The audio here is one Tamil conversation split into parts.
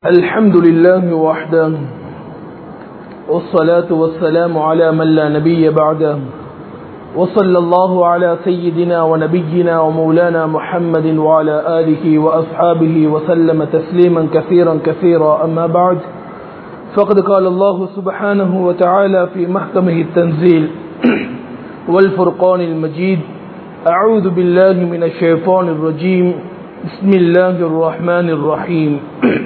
الحمد لله وحده والصلاة والسلام على من لا نبي بعده وصلى الله على سيدنا ونبينا ومولانا محمد وعلى آله وأصحابه وسلم تسليما كثيرا كثيرا أما بعد فقد قال الله سبحانه وتعالى في محكمه التنزيل والفرقان المجيد أعوذ بالله من الشيطان الرجيم بسم الله الرحمن الرحيم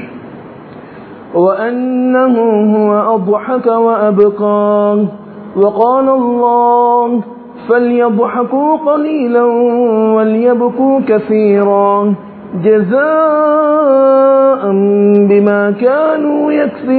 وأنه هو أضحك وأبقى وقال الله فليضحكوا قليلا وليبكوا كثيرا جزاء بما كانوا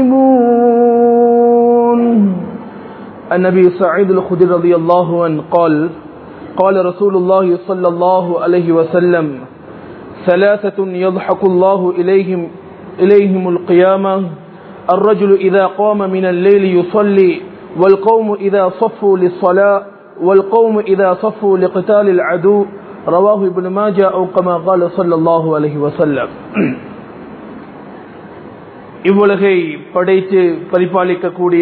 يكسبون النبي سعيد الخدري رضي الله عنه قال قال رسول الله صلى الله عليه وسلم ثلاثة يضحك الله إليهم إليهم القيامة الرجل إذا قام من الليل يصلي والقوم إذا صفوا للصلاة والقوم إذا صفوا لقتال العدو رواه ابن ماجه أو كما قال صلى الله عليه وسلم இவ்வுலகை படைத்து பரிபாலிக்கக்கூடிய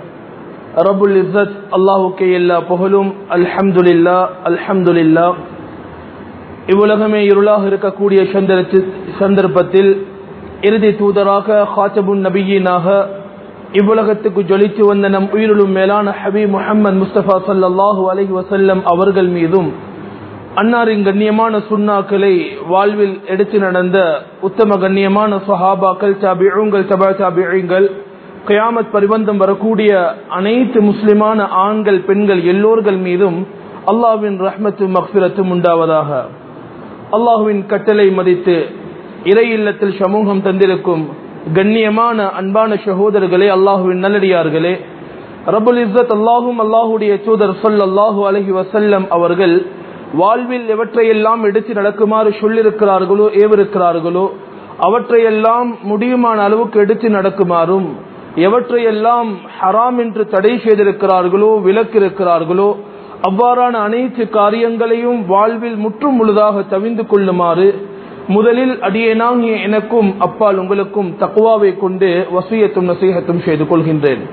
ரபுல் இஸ்ஸத் அல்லாஹுக்கே எல்லா புகழும் அல்ஹம்துலில்லா அல்ஹம்துலில்லா இவ்வுலகமே இருளாக இருக்கக்கூடிய சந்தர்ப்பத்தில் இறுதி தூதராக ஹாத்தபுன் நபியீனாக இவ்வுலகத்துக்கு ஜொலித்து வந்த நம் உயிரிலும் மேலான ஹபீப் முஹம்மது முஸ்தபா சல்லாஹூ அலஹி வசல்லம் அவர்கள் மீதும் அன்னாரின் கண்ணியமான சுண்ணாக்களை வாழ்வில் எடுத்து நடந்த உத்தம கண்ணியமான சஹாபாக்கள் சாபிழுங்கள் சபா சாபிழுங்கள் கயாமத் பரிபந்தம் வரக்கூடிய அனைத்து முஸ்லிமான ஆண்கள் பெண்கள் எல்லோர்கள் மீதும் அல்லாவின் ரஹ்மத்தும் மக்பிரத்தும் உண்டாவதாக அல்லாஹுவின் கட்டளை மதித்து இறை இல்லத்தில் சமூகம் தந்திருக்கும் கண்ணியமான அன்பான சகோதரர்களே அல்லாஹுவின் நல்லடியார்களே ரபுல் இஸ்ஸத் அல்லாஹும் அல்லாஹுடைய தூதர் சொல் அல்லாஹு அலஹி வசல்லம் அவர்கள் வாழ்வில் எவற்றையெல்லாம் எடுத்து நடக்குமாறு சொல்லிருக்கிறார்களோ ஏவிருக்கிறார்களோ அவற்றையெல்லாம் முடியுமான அளவுக்கு எடுத்து நடக்குமாறும் எவற்றையெல்லாம் ஹராம் என்று தடை செய்திருக்கிறார்களோ விலக்கிருக்கிறார்களோ அவ்வாறான அனைத்து காரியங்களையும் வாழ்வில் முற்றும் முழுதாக தவிந்து கொள்ளுமாறு முதலில் அடியேனாகிய எனக்கும் அப்பால் உங்களுக்கும் தக்குவாவை கொண்டு வசியத்தும் நசீகத்தும் செய்து கொள்கின்றேன்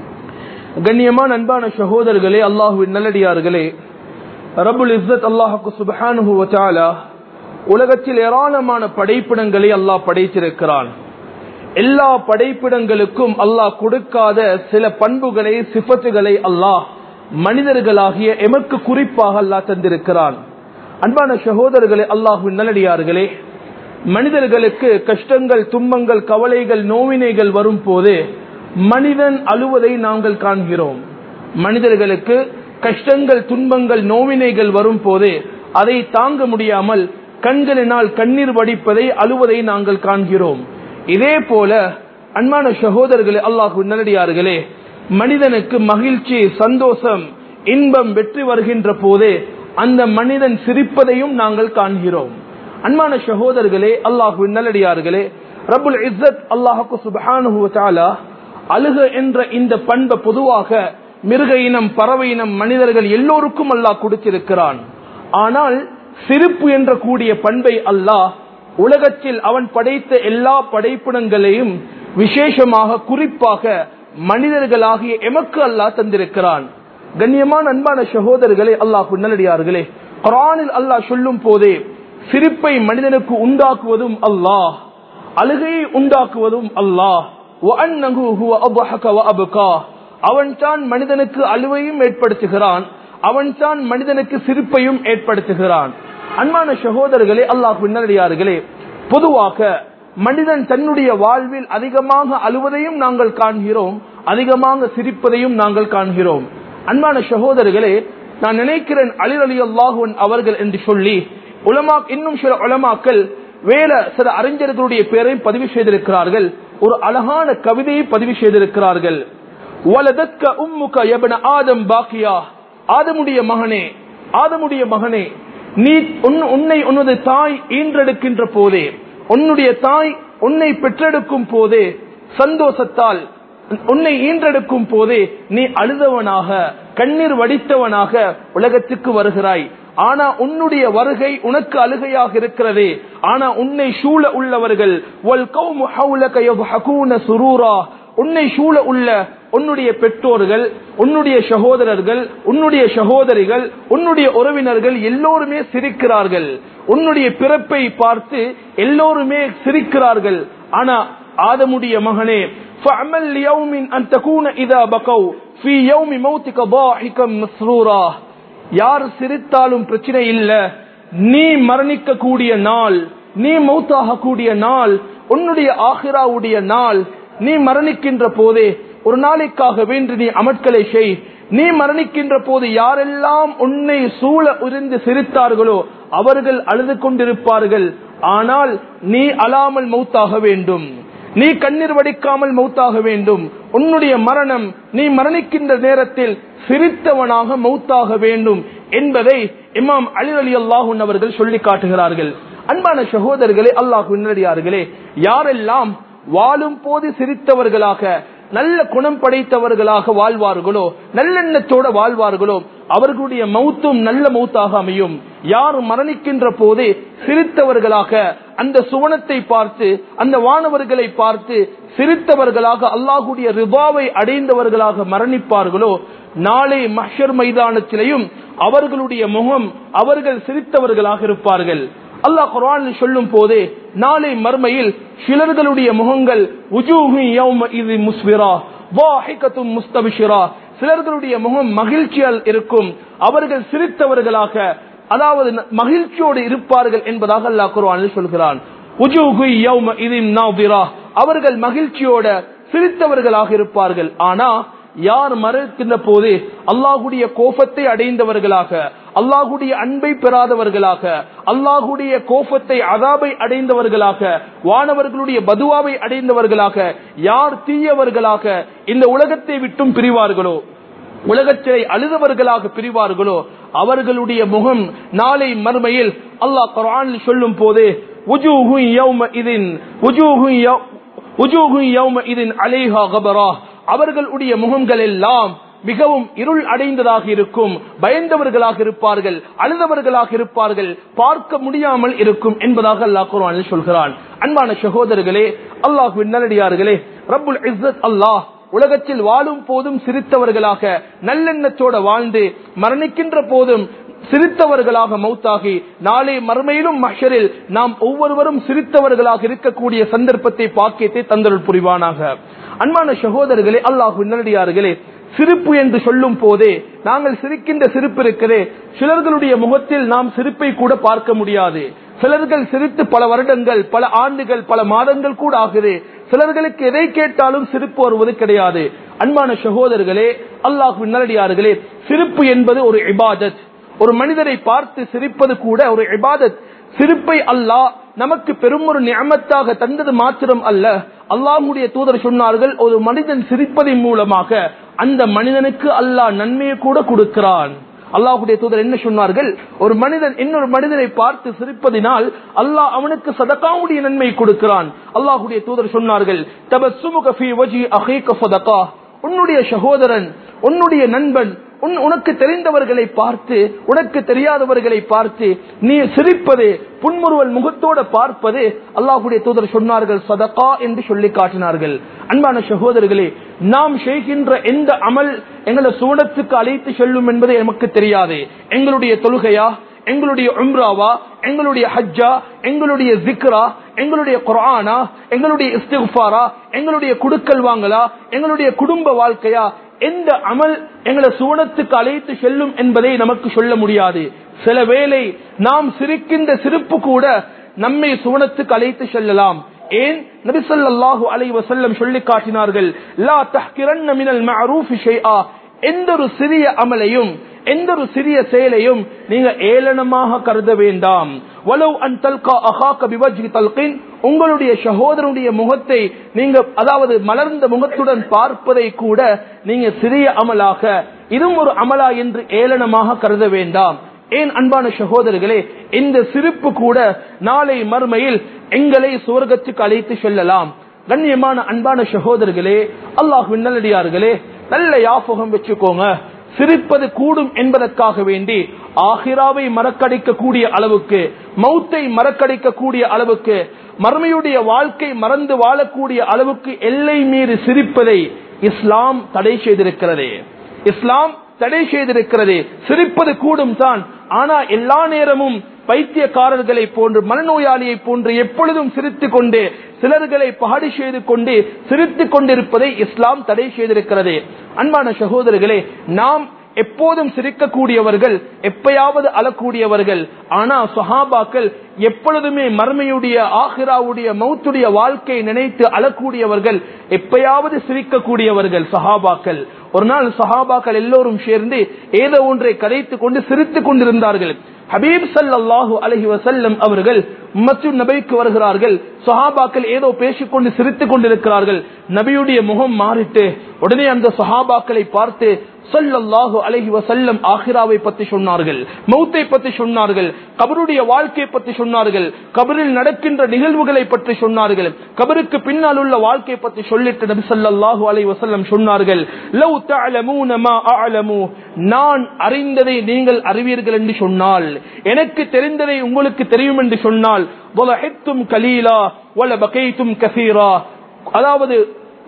கண்ணியமான அன்பான சகோதரர்களே அல்லாஹுவின் நல்லடியார்களே ரபுல் இஸ்ஸத் அல்லாஹுக்கு சுபஹானுஹுவத்தாலா உலகத்தில் ஏராளமான படைப்பிடங்களை அல்லாஹ் படைத்திருக்கிறான் எல்லா படைப்பிடங்களுக்கும் அல்லாஹ் கொடுக்காத சில பண்புகளை சிபத்துகளை அல்லாஹ் மனிதர்களாகிய எமக்கு குறிப்பாக அல்லாஹ் தந்திருக்கிறான் அன்பான சகோதரர்களே அல்லாஹுவின் நல்லடியார்களே மனிதர்களுக்கு கஷ்டங்கள் துன்பங்கள் கவலைகள் நோவினைகள் வரும் போது மனிதன் அழுவதை நாங்கள் காண்கிறோம் மனிதர்களுக்கு கஷ்டங்கள் துன்பங்கள் நோவினைகள் வரும் போது அதை தாங்க முடியாமல் கண்களினால் கண்ணீர் வடிப்பதை அழுவதை நாங்கள் காண்கிறோம் இதே போல அன்பான சகோதரர்களே அல்லாஹு நல்லடியார்களே மனிதனுக்கு மகிழ்ச்சி சந்தோஷம் இன்பம் வெற்றி வருகின்ற போதே அந்த மனிதன் சிரிப்பதையும் நாங்கள் காண்கிறோம் அன்பான சகோதரர்களே அல்லாஹு நல்லடியார்களே ரபுல் இஸ்ஸத் அல்லாஹுக்கு சுபஹானுஹாலா அழுக என்ற இந்த பண்பை பொதுவாக மிருக இனம் பறவை இனம் மனிதர்கள் எல்லோருக்கும் அல்லாஹ் கொடுத்திருக்கிறான் ஆனால் சிரிப்பு என்ற கூடிய பண்பை அல்லாஹ் உலகத்தில் அவன் படைத்த எல்லா படைப்பிடங்களையும் விசேஷமாக குறிப்பாக மனிதர்களாகிய எமக்கு அல்லாஹ் தந்திருக்கிறான் கண்ணியமான அன்பான சகோதரர்களே அல்லாஹ் நல்லடியார்களே குரானில் அல்லாஹ் சொல்லும் போதே சிரிப்பை மனிதனுக்கு உண்டாக்குவதும் அல்லாஹ் அழுகையை உண்டாக்குவதும் அல்லாஹ் அவன் தான் மனிதனுக்கு அழுவையும் ஏற்படுத்துகிறான் அவன் தான் மனிதனுக்கு சிரிப்பையும் ஏற்படுத்துகிறான் அன்பான சகோதரர்களே அல்லாஹ் நல்லடியார்களே பொதுவாக மனிதன் தன்னுடைய வாழ்வில் அதிகமாக அழுவதையும் நாங்கள் காண்கிறோம் அதிகமாக சிரிப்பதையும் நாங்கள் காண்கிறோம் அன்பான சகோதரர்களே நான் நினைக்கிறேன் அலிர் அலி அல்லாஹுவன் அவர்கள் என்று சொல்லி உலமா இன்னும் சில உலமாக்கள் வேற சில அறிஞர்களுடைய பெயரை பதிவு செய்திருக்கிறார்கள் ஒரு அழகான கவிதையை பதிவு செய்திருக்கிறார்கள் ஆதம் பாக்கியா ஆதமுடைய மகனே ஆதமுடைய மகனே நீ உன்னை உன்னது தாய் ஈன்றெடுக்கின்ற போதே உன்னுடைய தாய் உன்னை பெற்றெடுக்கும் போதே சந்தோஷத்தால் உன்னை ஈன்றெடுக்கும் போதே நீ அழுதவனாக கண்ணீர் வடித்தவனாக உலகத்துக்கு வருகிறாய் ஆனா உன்னுடைய வருகை உனக்கு அழுகையாக இருக்கிறது ஆனா உன்னை சூழ உள்ளவர்கள் வல் கௌமு ஹவுலக யضحكون சுரூரா உன்னை சூழ உள்ள உன்னுடைய பெற்றோர்கள் உன்னுடைய சகோதரர்கள் உன்னுடைய சகோதரிகள் உன்னுடைய உறவினர்கள் எல்லோருமே சிரிக்கிறார்கள் உன்னுடைய பிறப்பை பார்த்து எல்லோருமே சிரிக்கிறார்கள் ஆனா ஆதமுடைய மகனே فَعْمَلْ لِيَوْمٍ أَن تَكُونَ إِذَا بَكَوْا فِي يَوْمِ مَوْتِكَ ضَاحِكًا مَسْرُورًا யார் சிரித்தாலும் பிரச்சனை இல்ல நீ மரணிக்க கூடிய நாள் நீ மௌத்தாக கூடிய நாள் உன்னுடைய ஆஹிராவுடைய நாள் நீ மரணிக்கின்ற போதே ஒரு நாளைக்காக வேண்டி நீ அமட்களை செய் நீ மரணிக்கின்ற போது யாரெல்லாம் உன்னை சூழ உறிந்து சிரித்தார்களோ அவர்கள் அழுது கொண்டிருப்பார்கள் ஆனால் நீ அலாமல் மௌத்தாக வேண்டும் நீ கண்ணீர் வடிக்காமல் மௌத்தாக வேண்டும் உன்னுடைய மரணம் நீ மரணிக்கின்ற நேரத்தில் சிரித்தவனாக மௌத்தாக வேண்டும் என்பதை இமாம் அலி அலி அல்லாஹூன் அவர்கள் சொல்லி காட்டுகிறார்கள் அன்பான சகோதரர்களே அல்லாஹு நல்லடியார்களே யாரெல்லாம் வாழும் போது சிரித்தவர்களாக நல்ல குணம் படைத்தவர்களாக வாழ்வார்களோ நல்லெண்ணத்தோட வாழ்வார்களோ அவர்களுடைய மௌத்தும் நல்ல மௌத்தாக அமையும் யார் மரணிக்கின்ற போதே சிரித்தவர்களாக அந்த சுவனத்தை பார்த்து அந்த வானவர்களை பார்த்து சிரித்தவர்களாக அல்லாஹுடைய ரிபாவை அடைந்தவர்களாக மரணிப்பார்களோ நாளை மஹர் மைதானத்திலையும் அவர்களுடைய முகம் அவர்கள் சிரித்தவர்களாக இருப்பார்கள் அல்லாஹ் குரான் சொல்லும் போதே நாளை மர்மையில் சிலர்களுடைய முகங்கள் இது முஸ்விரா வாஹிகத்தும் முஸ்தபிஷிரா சிலர்களுடைய முகம் மகிழ்ச்சியால் இருக்கும் அவர்கள் சிரித்தவர்களாக அதாவது மகிழ்ச்சியோடு இருப்பார்கள் என்பதாக அல்லாஹ் குரான் சொல்கிறான் அவர்கள் மகிழ்ச்சியோட சிரித்தவர்களாக இருப்பார்கள் ஆனா யார் மறுக்கின்ற போது அல்லாஹுடைய கோபத்தை அடைந்தவர்களாக அல்லாஹுடைய அன்பை பெறாதவர்களாக அல்லாஹுடைய கோபத்தை அதாபை அடைந்தவர்களாக வானவர்களுடைய பதுவாவை அடைந்தவர்களாக யார் தீயவர்களாக இந்த உலகத்தை விட்டும் பிரிவார்களோ உலகத்திலே அழுதவர்களாக பிரிவார்களோ அவர்களுடைய முகம் நாளை மறுமையில் அல்லாஹ் குரான் சொல்லும் போது அலேஹா கபரா அவர்களுடைய முகங்கள் எல்லாம் மிகவும் இருள் அடைந்ததாக இருக்கும் பயந்தவர்களாக இருப்பார்கள் அழுதவர்களாக இருப்பார்கள் பார்க்க முடியாமல் இருக்கும் என்பதாக அல்லாஹ் குரானில் சொல்கிறான் அன்பான சகோதரர்களே அல்லாஹு நல்லடியார்களே ரப்புல் இஸ்ஸத் அல்லாஹ் உலகத்தில் வாழும் போதும் சிரித்தவர்களாக நல்லெண்ணத்தோட வாழ்ந்து மரணிக்கின்ற போதும் சிரித்தவர்களாக மௌத்தாகி நாளை மறுமையிலும் மஷரில் நாம் ஒவ்வொருவரும் சிரித்தவர்களாக இருக்கக்கூடிய சந்தர்ப்பத்தை பாக்கியத்தை தந்தருள் புரிவானாக அன்பான சகோதரர்களே அல்லாஹு நல்லடியார்களே சிரிப்பு என்று சொல்லும் போதே நாங்கள் சிரிக்கின்ற சிரிப்பு இருக்கிறே சிலர்களுடைய முகத்தில் நாம் சிரிப்பை கூட பார்க்க முடியாது சிலர்கள் சிரித்து பல வருடங்கள் பல ஆண்டுகள் பல மாதங்கள் கூட ஆகுது சிலர்களுக்கு எதை கேட்டாலும் சிரிப்பு வருவது கிடையாது அன்பான சகோதரர்களே அல்லாஹு நல்லடியார்களே சிரிப்பு என்பது ஒரு இபாதத் ஒரு மனிதரை பார்த்து சிரிப்பது கூட ஒரு இபாதத் சிரிப்பை அல்லாஹ் நமக்கு பெரும் ஒரு நியமத்தாக தந்தது மாத்திரம் அல்ல அல்லாஹுடைய தூதர் சொன்னார்கள் ஒரு மனிதன் சிரிப்பதன் மூலமாக அந்த மனிதனுக்கு அல்லாஹ் நன்மையை கூட கொடுக்கிறான் அல்லாஹுடைய தூதர் என்ன சொன்னார்கள் ஒரு மனிதன் இன்னொரு மனிதனை பார்த்து சிரிப்பதினால் அல்லாஹ் அவனுக்கு சதகாவுடைய நன்மை கொடுக்கிறான் அல்லாஹுடைய தூதர் சொன்னார்கள் உன்னுடைய சகோதரன் உன்னுடைய நண்பன் உனக்கு தெரிந்தவர்களை பார்த்து உனக்கு தெரியாதவர்களை பார்த்து நீ சிரிப்பது புன்முறுவல் முகத்தோட பார்ப்பது அல்லாஹுடைய தூதர் சொன்னார்கள் சதகா என்று சொல்லி காட்டினார்கள் அன்பான சகோதரர்களே நாம் செய்கின்ற எந்த அமல் எங்களை சூடத்துக்கு அழைத்து செல்லும் என்பது நமக்கு தெரியாது எங்களுடைய தொழுகையா எங்களுடைய உம்ராவா எங்களுடைய ஹஜ்ஜா எங்களுடைய ஜிக்ரா எங்களுடைய குரானா எங்களுடைய இஸ்திஃபாரா எங்களுடைய குடுக்கல் வாங்கலா எங்களுடைய குடும்ப வாழ்க்கையா எந்த அமல் எங்களை சுவனத்துக்கு அழைத்து செல்லும் என்பதை நமக்கு சொல்ல முடியாது சில வேளை நாம் சிரிக்கின்ற சிரிப்பு கூட நம்மை சுவனத்துக்கு அழைத்து செல்லலாம் ஏன் நபிசல்லாஹு அலை வசல்லம் சொல்லி காட்டினார்கள் லா தஹ்கிரன் மினல் மஅரூஃப் ஷைஆ எந்த ஒரு சிறிய அமலையும் எந்த ஒரு சிறிய செயலையும் நீங்க ஏளனமாக கருத வேண்டாம் வலவ் அன் தல்கா அஹாக்க பிவஜ்கி தல்கின் உங்களுடைய சகோதரனுடைய முகத்தை நீங்க அதாவது மலர்ந்த முகத்துடன் பார்ப்பதை கூட நீங்க சிறிய அமலாக இதுவும் ஒரு அமலா என்று ஏளனமாக கருத வேண்டாம் ஏன் அன்பான சகோதரர்களே இந்த சிரிப்பு கூட நாளை மறுமையில் எங்களை சுவர்க்கத்துக்கு அழைத்து செல்லலாம் கண்ணியமான அன்பான சகோதரர்களே அல்லாஹ் நல்லடியார்களே நல்ல யாபகம் வச்சுக்கோங்க சிரிப்பது கூடும் என்பதற்காக வேண்டி ஆஹிராவை மறக்கடிக்கக்கூடிய அளவுக்கு மௌத்தை மறக்கடிக்கக்கூடிய அளவுக்கு மறுமையுடைய வாழ்க்கை மறந்து வாழக்கூடிய அளவுக்கு எல்லை மீறி சிரிப்பதை இஸ்லாம் தடை செய்திருக்கிறது இஸ்லாம் தடை செய்திருக்கிறது சிரிப்பது கூடும் தான் ஆனா எல்லா நேரமும் பைத்தியக்காரர்களை போன்று மனநோயாளியை போன்று எப்பொழுதும் சிரித்துக் கொண்டு சிலர்களை பாடி செய்து கொண்டு சிரித்துக் கொண்டிருப்பதை இஸ்லாம் தடை செய்திருக்கிறது அன்பான சகோதரர்களே நாம் எப்போதும் சிரிக்கக்கூடியவர்கள் எப்பயாவது அழக்கூடியவர்கள் ஆனா சுஹாபாக்கள் எப்பொழுதுமே மர்மையுடைய ஆஹிராவுடைய மௌத்துடைய வாழ்க்கையை நினைத்து அழக்கூடியவர்கள் எப்பயாவது சிரிக்கக்கூடியவர்கள் சஹாபாக்கள் ஒரு நாள் சஹாபாக்கள் எல்லோரும் சேர்ந்து ஏதோ ஒன்றை கதைத்துக் கொண்டு சிரித்துக் கொண்டிருந்தார்கள் ஹபீப் சல்லாஹு அலஹி வசல்லம் அவர்கள் மசூத் நபிக்கு வருகிறார்கள் சஹாபாக்கள் ஏதோ பேசிக்கொண்டு சிரித்துக் கொண்டிருக்கிறார்கள் நபியுடைய முகம் மாறிட்டு உடனே அந்த சஹாபாக்களை பார்த்து சொல்லல்லாஹு அலஹி வசல்லம் ஆஹிராவை பத்தி சொன்னார்கள் மௌத்தை பத்தி சொன்னார்கள் கபருடைய வாழ்க்கையை பற்றி சொன்னார்கள் கபரில் நடக்கின்ற நிகழ்வுகளை பற்றி சொன்னார்கள் கபருக்கு பின்னால் உள்ள வாழ்க்கையை பற்றி சொல்லிட்டு நபி ஸல்லல்லாஹு அலைஹி வஸல்லம் சொன்னார்கள் லவ் தஅலமூன மா அஅலமு நான் அறிந்ததை நீங்கள் அறிவீர்கள் என்று சொன்னால் எனக்கு தெரிந்ததை உங்களுக்கு தெரியும் என்று சொன்னால் வலஹித்தும் கலீலா வல பகைத்தும் கசீரா அதாவது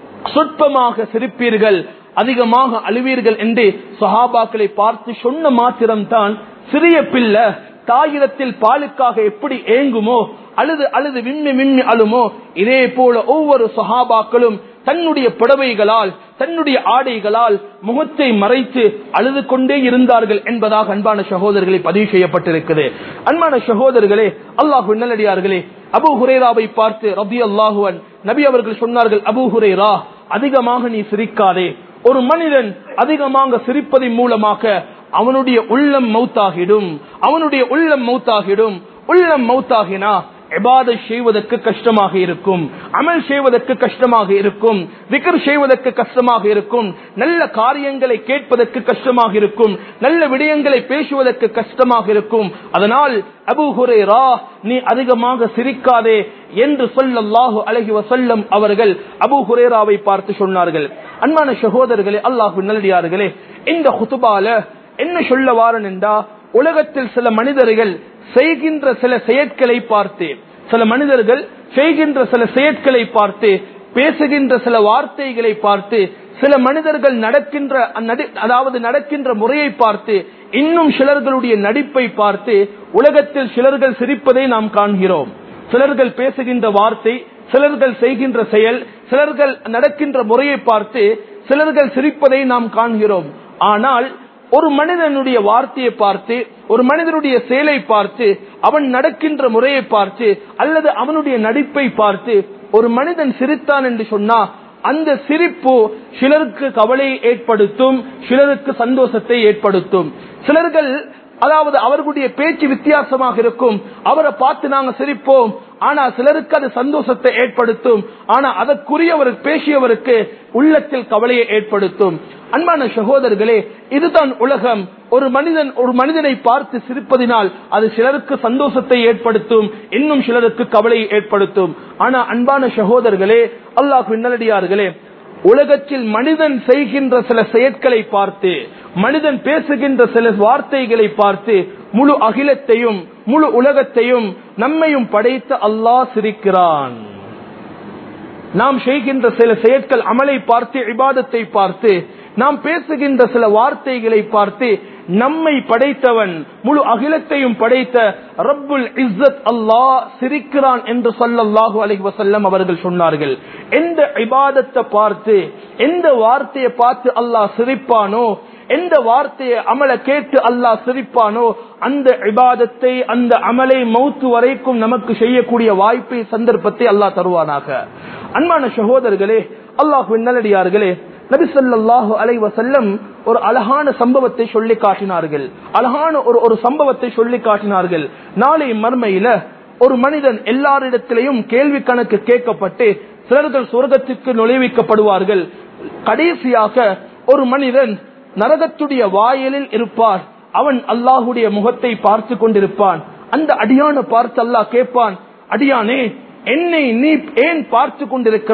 சொற்பமாக சிரிப்பீர்கள் அதிகமாக அழுவீர்கள் என்று சஹாபாக்களை பார்த்து சொன்ன மாத்திரம்தான் சிறிய பிள்ளை தாயிரத்தில் பாலுக்காக எப்படி ஏங்குமோ அழுது அழுது விம்மி விம்மி அழுமோ இதே போல ஒவ்வொரு சஹாபாக்களும் தன்னுடைய புடவைகளால் தன்னுடைய ஆடைகளால் முகத்தை மறைத்து அழுது கொண்டே இருந்தார்கள் என்பதாக அன்பான சகோதரர்களை பதிவு செய்யப்பட்டிருக்கிறது அன்பான சகோதரர்களே அல்லாஹு நல்லடியார்களே அபு ஹுரேராவை பார்த்து ரபி அல்லாஹுவன் நபி அவர்கள் சொன்னார்கள் அபு ஹுரேரா அதிகமாக நீ சிரிக்காதே ஒரு மனிதன் அதிகமாக சிரிப்பதன் மூலமாக அவனுடைய உள்ளம் மௌத்தாகிடும் அவனுடைய உள்ளம் மௌத்தாகிடும் உள்ளம் மௌத்தாகினா எபாதை செய்வதற்கு கஷ்டமாக இருக்கும் அமல் செய்வதற்கு கஷ்டமாக இருக்கும் விக்கர் செய்வதற்கு கஷ்டமாக இருக்கும் நல்ல காரியங்களை கேட்பதற்கு கஷ்டமாக இருக்கும் நல்ல விடயங்களை பேசுவதற்கு கஷ்டமாக இருக்கும் அதனால் அபு ஹுரேரா நீ அதிகமாக சிரிக்காதே என்று சொல்லல்லாஹு அலஹி வசல்லம் அவர்கள் அபு ஹுரேராவை பார்த்து சொன்னார்கள் அன்பான சகோதரர்களே அல்லாஹு நல்லடியார்களே இந்த குத்துபால என்ன சொல்ல வாரன் என்றா உலகத்தில் சில மனிதர்கள் செய்கின்ற சில செயற்களை பார்த்து சில மனிதர்கள் செய்கின்ற சில செயற்களை பார்த்து பேசுகின்ற சில வார்த்தைகளை பார்த்து சில மனிதர்கள் நடக்கின்ற அதாவது நடக்கின்ற முறையை பார்த்து இன்னும் சிலர்களுடைய நடிப்பை பார்த்து உலகத்தில் சிலர்கள் சிரிப்பதை நாம் காண்கிறோம் சிலர்கள் பேசுகின்ற வார்த்தை சிலர்கள் செய்கின்ற செயல் சிலர்கள் நடக்கின்ற முறையை பார்த்து சிலர்கள் சிரிப்பதை நாம் காண்கிறோம் ஆனால் ஒரு மனிதனுடைய வார்த்தையை பார்த்து ஒரு மனிதனுடைய செயலை பார்த்து அவன் நடக்கின்ற முறையை பார்த்து அல்லது அவனுடைய நடிப்பை பார்த்து ஒரு மனிதன் சிரித்தான் என்று சொன்னா அந்த சிரிப்பு சிலருக்கு கவலையை ஏற்படுத்தும் சிலருக்கு சந்தோஷத்தை ஏற்படுத்தும் சிலர்கள் அதாவது அவர்களுடைய பேச்சு வித்தியாசமாக இருக்கும் அவரை பார்த்து நாங்க சிரிப்போம் ஆனா சிலருக்கு அது சந்தோஷத்தை ஏற்படுத்தும் ஆனா அதற்குரியவர் பேசியவருக்கு உள்ளத்தில் கவலையை ஏற்படுத்தும் அன்பான சகோதரர்களே இதுதான் உலகம் ஒரு மனிதன் ஒரு மனிதனை பார்த்து சிரிப்பதினால் அது சிலருக்கு சந்தோஷத்தை ஏற்படுத்தும் இன்னும் சிலருக்கு கவலையை ஏற்படுத்தும் ஆனா அன்பான சகோதரர்களே அல்லாஹ் நல்லடியார்களே உலகத்தில் மனிதன் செய்கின்ற சில செயற்களை பார்த்து மனிதன் பேசுகின்ற சில வார்த்தைகளை பார்த்து முழு அகிலத்தையும் முழு உலகத்தையும் நம்மையும் படைத்து அல்லாஹ் சிரிக்கிறான் நாம் செய்கின்ற சில செயற்கள் அமலை பார்த்து இபாதத்தை பார்த்து நாம் பேசுகின்ற சில வார்த்தைகளை பார்த்து நம்மை படைத்தவன் முழு அகிலத்தையும் படைத்த ரப்புல் இஸ்ஸத் அல்லாஹ் சிரிக்கிறான் என்று சொல்லல்லாஹு அலைஹி வசல்லம் அவர்கள் சொன்னார்கள் எந்த இபாதத்தை பார்த்து எந்த வார்த்தையை பார்த்து அல்லாஹ் சிரிப்பானோ எந்த வார்த்தையை அமல கேட்டு அல்லாஹ் சிரிப்பானோ அந்த இபாதத்தை அந்த அமலை மௌத்து வரைக்கும் நமக்கு செய்யக்கூடிய வாய்ப்பை சந்தர்ப்பத்தை அல்லாஹ் தருவானாக அன்பான சகோதரர்களே அல்லாஹ் நல்லடியார்களே நபி சொல்லாஹு அலை வசல்லம் ஒரு அழகான சம்பவத்தை சொல்லி காட்டினார்கள் அழகான ஒரு ஒரு சம்பவத்தை சொல்லி காட்டினார்கள் நாளை மர்மையில ஒரு மனிதன் எல்லாரிடத்திலையும் கேள்வி கணக்கு கேட்கப்பட்டு சிலர்கள் சொர்க்கத்திற்கு நுழைவிக்கப்படுவார்கள் கடைசியாக ஒரு மனிதன் நரகத்துடைய வாயிலில் இருப்பார் அவன் அல்லாஹுடைய முகத்தை பார்த்து கொண்டிருப்பான் அந்த அடியான பார்த்து அல்லாஹ் கேட்பான் அடியானே என்னை நீ ஏன் பார்த்து கொண்டிருக்கிறாய்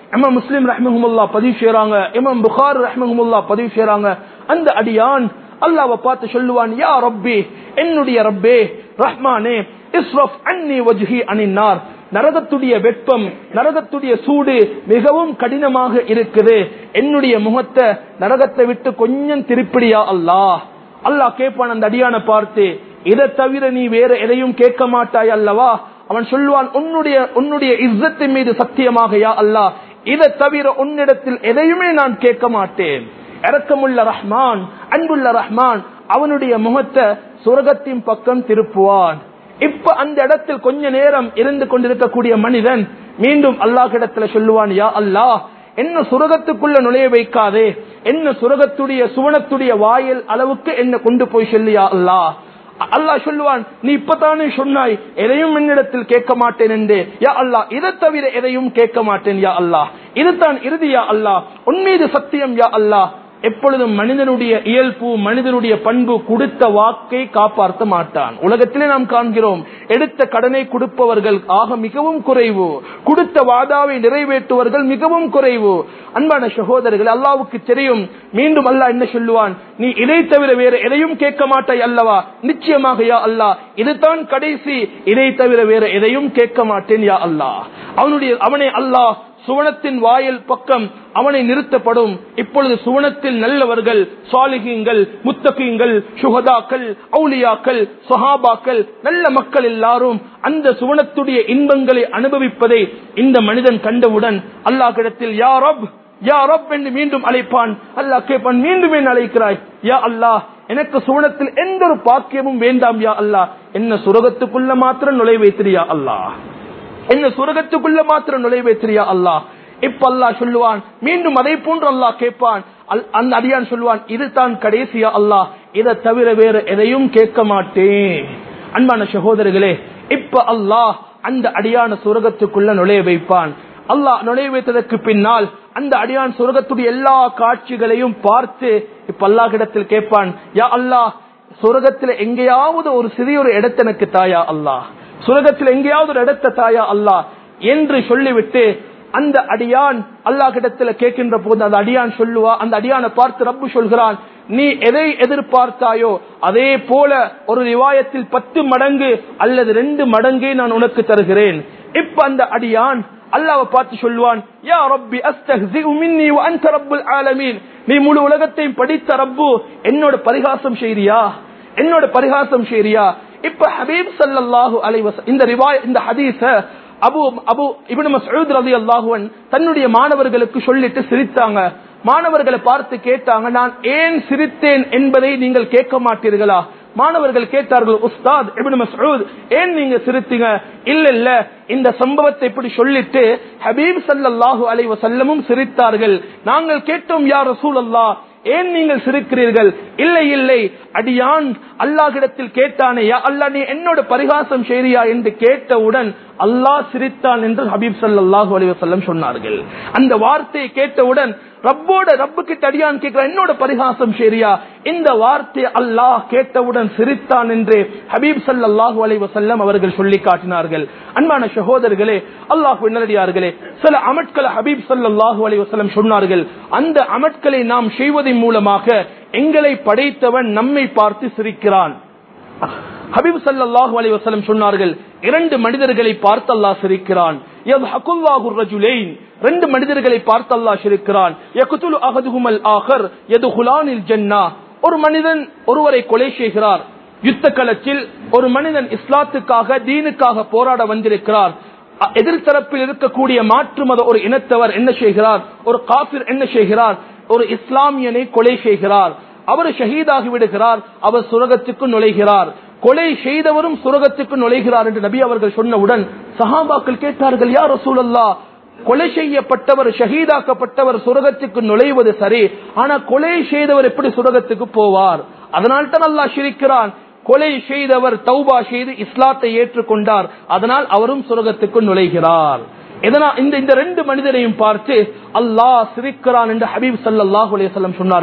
இமாம் முஸ்லிம் ரஹ்மஹமுல்லா பதிவு செய்றாங்க இமாம் புகார் ரஹ்மஹமுல்லா பதிவு செய்றாங்க அந்த அடியான் அல்லாஹ்வை பார்த்து சொல்லுவான் யா ரப்பி என்னுடைய ரப்பே ரஹ்மானே இஸ்ரஃப் அன்னி வஜ்ஹி அனின்னார் நரகத்துடைய வெப்பம் நரகத்துடைய சூடு மிகவும் கடினமாக இருக்குது என்னுடைய முகத்தை நரகத்தை விட்டு கொஞ்சம் திருப்பிடியா அல்லாஹ் அல்லாஹ் கேட்பான் அந்த அடியான பார்த்து இதை தவிர நீ வேற எதையும் கேட்க மாட்டாய் அல்லவா அவன் சொல்லுவான் உன்னுடைய உன்னுடைய இஸ்ஸத்தின் மீது சத்தியமாக யா அல்லாஹ் இதை தவிர உன்னிடத்தில் எதையுமே நான் கேட்க மாட்டேன் இரக்கமுள்ள ரஹ்மான் அன்புள்ள ரஹ்மான் அவனுடைய முகத்தை சுரகத்தின் பக்கம் திருப்புவான் இப்ப அந்த இடத்தில் கொஞ்ச நேரம் இருந்து கொண்டிருக்கக்கூடிய மனிதன் மீண்டும் அல்லாஹிடத்துல சொல்லுவான் யா அல்லாஹ் என்ன சுரகத்துக்குள்ள நுழைய வைக்காதே என்ன சுரகத்துடைய சுவனத்துடைய வாயில் அளவுக்கு என்ன கொண்டு போய் சொல்லியா அல்லாஹ் அல்லாஹ் சொல்லுவான் நீ இப்பதானே சொன்னாய் எதையும் என்னிடத்தில் கேட்க மாட்டேன் என்று யா அல்லாஹ் இதை தவிர எதையும் கேட்க மாட்டேன் யா அல்லாஹ் இதுதான் இறுதியா அல்லாஹ் உன்மீது சத்தியம் யா அல்லாஹ் எப்பொழுதும் மனிதனுடைய இயல்பு மனிதனுடைய பண்பு கொடுத்த வாக்கை காப்பாற்ற மாட்டான் உலகத்திலே நாம் காண்கிறோம் எடுத்த கடனை கொடுப்பவர்கள் ஆக மிகவும் குறைவு கொடுத்த வாதாவை நிறைவேற்றுவர்கள் மிகவும் குறைவு அன்பான சகோதரர்கள் அல்லாவுக்கு தெரியும் மீண்டும் அல்லாஹ் என்ன சொல்லுவான் நீ இதை தவிர வேற எதையும் கேட்க மாட்டாய் அல்லவா நிச்சயமாக யா அல்லாஹ் இதுதான் கடைசி இதை தவிர வேற எதையும் கேட்க மாட்டேன் யா அல்லாஹ் அவனுடைய அவனை அல்லாஹ் சுவனத்தின் வாயில் பக்கம் அவனை நிறுத்தப்படும் இப்பொழுது சுவனத்தில் நல்லவர்கள் சாலிகங்கள் முத்தகீங்கள் சுகதாக்கள் அவுலியாக்கள் சொஹாபாக்கள் நல்ல மக்கள் எல்லாரும் அந்த சுவனத்துடைய இன்பங்களை அனுபவிப்பதை இந்த மனிதன் கண்டவுடன் அல்லாஹ்விடத்தில் யா ரப் யா ரப் என்று மீண்டும் அழைப்பான் அல்லாஹ் கேட்பான் மீண்டும் என்ன அழைக்கிறாய் யா அல்லாஹ் எனக்கு சுவனத்தில் எந்த ஒரு பாக்கியமும் வேண்டாம் யா அல்லாஹ் என்ன சுரகத்துக்குள்ள மாத்திரம் நுழை வைத்திரியா அல்லாஹ் என்ன சுரகத்துக்குள்ள மாத்திரம் நுழைவேற்றியா அல்லாஹ் இப்ப அல்லாஹ் சொல்லுவான் மீண்டும் அதை போன்று அல்லாஹ் கேட்பான் அல்- அந்த அடியான் சொல்லுவான் இதுதான் கடைசியா அல்லாஹ் இதை தவிர வேற எதையும் கேட்க மாட்டேன் அன்பான சகோதரர்களே இப்ப அல்லாஹ் அந்த அடியான சுரகத்துக்குள்ள நுழைய வைப்பான் அல்லாஹ் நுழைய வைத்ததற்கு பின்னால் அந்த அடியான் சுரகத்துடைய எல்லா காட்சிகளையும் பார்த்து இப்ப அல்லாஹ்விடத்தில் கேட்பான் யா அல்லாஹ் சுரகத்துல எங்கேயாவது ஒரு சிறிய ஒரு இடத்தை எனக்கு தாயா அல்லாஹ் சுரகத்தில் எங்கேயாவது ஒரு இடத்தை தாயா அல்லாஹ் என்று சொல்லிவிட்டு அந்த அடியான் அல்லாஹ்விடத்துல கேட்கின்ற போது அந்த அடியான் சொல்லுவா அந்த அடியானை பார்த்து ரப்பு சொல்கிறான் நீ எதை எதிர்பார்த்தாயோ அதே போல ஒரு ரிவாயத்தில் பத்து மடங்கு அல்லது ரெண்டு மடங்கை நான் உனக்கு தருகிறேன் இப்ப அந்த அடியான் அல்லாவை பார்த்து சொல்லுவான் யா ரப்பி அஸ்தஹ்ஸிஉ மின்னி வ அன்த ரப்புல் ஆலமீன் நீ முழு உலகத்தையும் படித்த ரப்பு என்னோட பரிகாசம் செய்றியா என்னோட பரிகாசம் செய்றியா இப்ப ஹபீப் ஸல்லல்லாஹு அலைஹி வஸல்லம் இந்த ரிவாய் இந்த ஹதீஸ அபு அபு இப்னு மஸ்ஊத் ரலியல்லாஹு அன் தன்னுடைய மாணவர்களுக்கு சொல்லிட்டு சிரித்தாங்க மாணவர்களை பார்த்து கேட்டாங்க நான் ஏன் சிரித்தேன் என்பதை நீங்கள் கேட்க மாட்டீர்களா மாணவர்கள் கேட்டார்கள் உஸ்தாத் இப்னு மஸ்ஊத் ஏன் நீங்க சிரித்தீங்க இல்ல இல்ல இந்த சம்பவத்தை இப்படி சொல்லிட்டு ஹபீப் ஸல்லல்லாஹு அலைஹி வஸல்லமும் சிரித்தார்கள் நாங்கள் கேட்டோம் யா ரசூலல்லாஹ் ஏன் நீங்கள் சிரிக்கிறீர்கள் இல்லை இல்லை அடியான் அல்லாஹ்விடத்தில் கேட்டானே யா அல்லாஹ் நீ என்னோட பரிகாசம் செய்றியா என்று கேட்டவுடன் அல்லாஹ் சிரித்தான் என்று ஹபீப் ஸல்லல்லாஹு அலைஹி வஸல்லம் சொன்னார்கள் அந்த வார்த்தையை கேட்டவுடன் ரப்போட ரப்பு கிட்ட அடியான் கேட்கிற என்னோட பரிகாசம் சரியா இந்த வார்த்தை அல்லாஹ் கேட்டவுடன் சிரித்தான் என்று ஹபீப் ஸல்லல்லாஹு அலைஹி வஸல்லம் அவர்கள் சொல்லி காட்டினார்கள் அன்பான சகோதரர்களே அல்லாஹ் நல்லடியார்களே சில அமட்களை ஹபீப் ஸல்லல்லாஹு அலைஹி வஸல்லம் சொன்னார்கள் அந்த அமட்களை நாம் செய்வதன் மூலமாக எங்களை படைத்தவன் நம்மை பார்த்து சிரிக்கிறான் ஹபீப் ஸல்லல்லாஹு அலைஹி வஸல்லம் சொன்னார்கள் இரண்டு மனிதர்களை பார்த்து அல்லாஹ் சிரிக்கிறான் யத்ஹகுல்லாஹு ரஜுலைன் ரெண்டு மனிதர்களை பார்த்து அல்லாஹ் சிரிக்கிறான் யக்துலு அஹதுஹுமல் ஆகர் யதுகுலானில் ஜன்னா ஒரு மனிதன் ஒருவரை கொலை செய்கிறார் யுத்த களத்தில் ஒரு மனிதன் இஸ்லாத்துக்காக தீனுக்காக போராட வந்திருக்கிறார் அ- எதிர்த்தரப்பில் இருக்கக்கூடிய மாற்று மத ஒரு இனத்தவர் என்ன செய்கிறார் ஒரு காபிர் என்ன செய்கிறார் ஒரு இஸ்லாமியனை கொலை செய்கிறார் அவர் ஷஹீதாகி விடுகிறார் அவர் சுரகத்துக்கு நுழைகிறார் கொலை செய்தவரும் சுரகத்துக்கு நுழைகிறார் என்று நபி அவர்கள் சொன்னவுடன் சஹாபாக்கள் கேட்டார்கள் யார் ரசூலல்லா கொலை செய்யப்பட்டவர் ஷஹீதாக்கப்பட்டவர் சுரகத்துக்கு நுழைவது சரி ஆனா கொலை செய்தவர் எப்படி சுரகத்துக்கு போவார் அதனால் தான் அல்லாஹ் சிரிக்கிறான் கொலை செய்தவர் தௌபா செய்து இஸ்லாத்தை ஏற்றுக்கொண்டார் அதனால் அவரும் சுரகத்துக்கு நுழைகிறார் இதனால் இந்த இந்த ரெண்டு மனிதரையும் பார்த்து அல்லாஹ் சிரிக்கிறான் என்று ஹபீப் ஸல்லல்லாஹு அலைஹி வஸல்லம் சொன்னார்கள்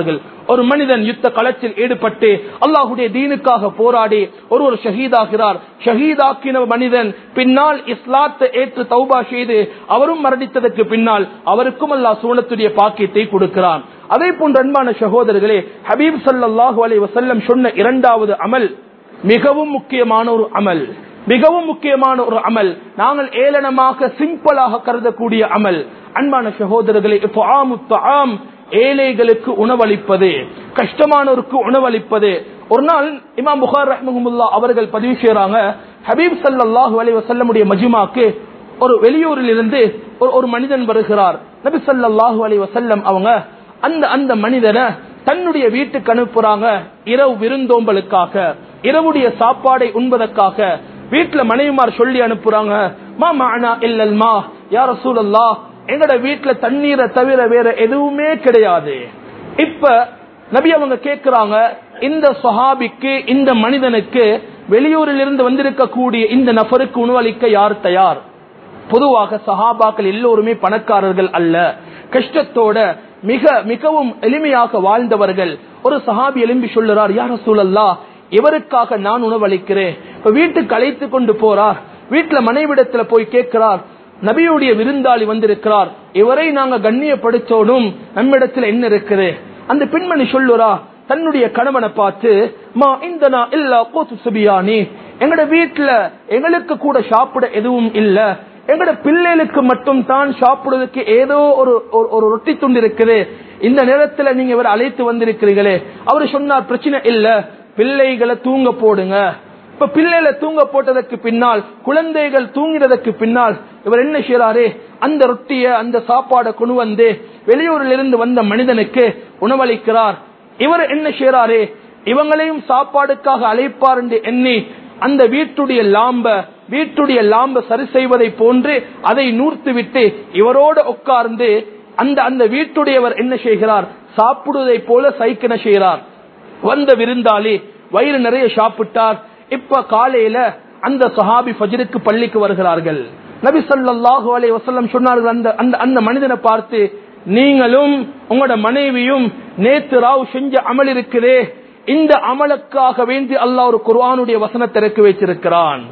ஒரு மனிதன் யுத்த களத்தில் ஈடுபட்டு அல்லாஹுடைய தீனுக்காக போராடி ஒரு ஒரு ஷஹீதாகிறார் ஷஹீதாக்கின மனிதன் பின்னால் இஸ்லாத்தை ஏற்று தௌபா செய்து அவரும் மரணித்ததற்கு பின்னால் அவருக்கும் அல்லாஹ் சூனத்துடைய பாக்கியத்தை கொடுக்கிறான் அதே போன்ற அன்பான சகோதரர்களே ஹபீப் சல்லாஹூ அலை வசல்லம் சொன்ன இரண்டாவது அமல் மிகவும் முக்கியமான ஒரு அமல் மிகவும் முக்கியமான ஒரு அமல் நாங்கள் ஏளனமாக சிம்பிளாக கருதக்கூடிய அமல் அன்பான சகோதரர்களே இப்போ ஆம் ஏழைகளுக்கு உணவளிப்பது கஷ்டமானோருக்கு உணவளிப்பது ஒரு நாள் இமாம் புகார் ரஹ்மஹமுல்லா அவர்கள் பதிவு செய்யறாங்க ஹபீப் சல்லாஹூ அலி வசல்லமுடைய மஜிமாக்கு ஒரு வெளியூரில் இருந்து ஒரு ஒரு மனிதன் வருகிறார் நபி சல்லாஹூ அலி வசல்லம் அவங்க அந்த அந்த மனிதனை தன்னுடைய வீட்டுக்கு அனுப்புறாங்க இரவு விருந்தோம்பலுக்காக இரவுடைய சாப்பாடை உண்பதற்காக வீட்டுல மனைவிமார் சொல்லி அனுப்புறாங்க மா மானா இல்லல்மா யார சூழல்லா எங்கட வீட்டுல தண்ணீரை தவிர வேற எதுவுமே கிடையாது இப்ப நபி அவங்க கேக்குறாங்க இந்த சொஹாபிக்கு இந்த மனிதனுக்கு வெளியூரில் இருந்து வந்திருக்கக்கூடிய இந்த நபருக்கு உணவளிக்க யார் தயார் பொதுவாக சஹாபாக்கள் எல்லோருமே பணக்காரர்கள் அல்ல கஷ்டத்தோட மிக மிகவும் எளிமையாக வாழ்ந்தவர்கள் ஒரு சஹாபி எலும்பி சொல்லுறார் யார சூழல்லா இவருக்காக நான் உணவளிக்கிறேன் இப்ப வீட்டுக்கு அழைத்து கொண்டு போறார் வீட்டுல மனைவிடத்துல போய் கேட்கிறார் நபியுடைய விருந்தாளி வந்திருக்கிறார் இவரை நாங்க கண்ணியப்படுத்தோடும் நம்மிடத்துல என்ன இருக்குது அந்த பெண்மணி சொல்லுறா தன்னுடைய கணவனை பார்த்து மா இந்த இல்ல கோத்து சுபியானி எங்கட வீட்டுல எங்களுக்கு கூட சாப்பிட எதுவும் இல்ல எங்கட பிள்ளைகளுக்கு மட்டும் தான் சாப்பிடுவதற்கு ஏதோ ஒரு ஒரு ரொட்டி துண்டு இருக்குது இந்த நேரத்துல நீங்க இவர் அழைத்து வந்திருக்கிறீங்களே அவரு சொன்னார் பிரச்சனை இல்ல பிள்ளைகளை தூங்க போடுங்க இப்ப பிள்ளைகளை தூங்க போட்டதற்கு பின்னால் குழந்தைகள் தூங்கிறதுக்கு பின்னால் இவர் என்ன செய்யறாரு அந்த ரொட்டிய அந்த சாப்பாடை கொண்டு வந்து வெளியூரில் இருந்து வந்த மனிதனுக்கு உணவளிக்கிறார் இவர் என்ன செய்யறாரு இவங்களையும் சாப்பாடுக்காக அழைப்பார் என்று எண்ணி அந்த வீட்டுடைய லாம்ப வீட்டுடைய லாம்ப சரி செய்வதை போன்று அதை நூர்த்து விட்டு இவரோட உட்கார்ந்து அந்த அந்த வீட்டுடையவர் என்ன செய்கிறார் சாப்பிடுவதை போல சைக்கின செய்கிறார் வந்த விருந்தாளி வயிறு நிறைய சாப்பிட்டார் இப்ப காலையில அந்த சஹாபி ஃபஜருக்கு பள்ளிக்கு வருகிறார்கள் நபி சொல்லாஹு அலை வசல்லம் சொன்னார்கள் அந்த அந்த அந்த மனிதனை பார்த்து நீங்களும் உங்களோட மனைவியும் நேத்து ராவ் செஞ்ச அமல் இருக்குதே இந்த அமலுக்காக வேண்டி அல்லாஹ் ஒரு குர்ஆனுடைய வசனத்தை இறக்கி வைத்திருக்கிறான்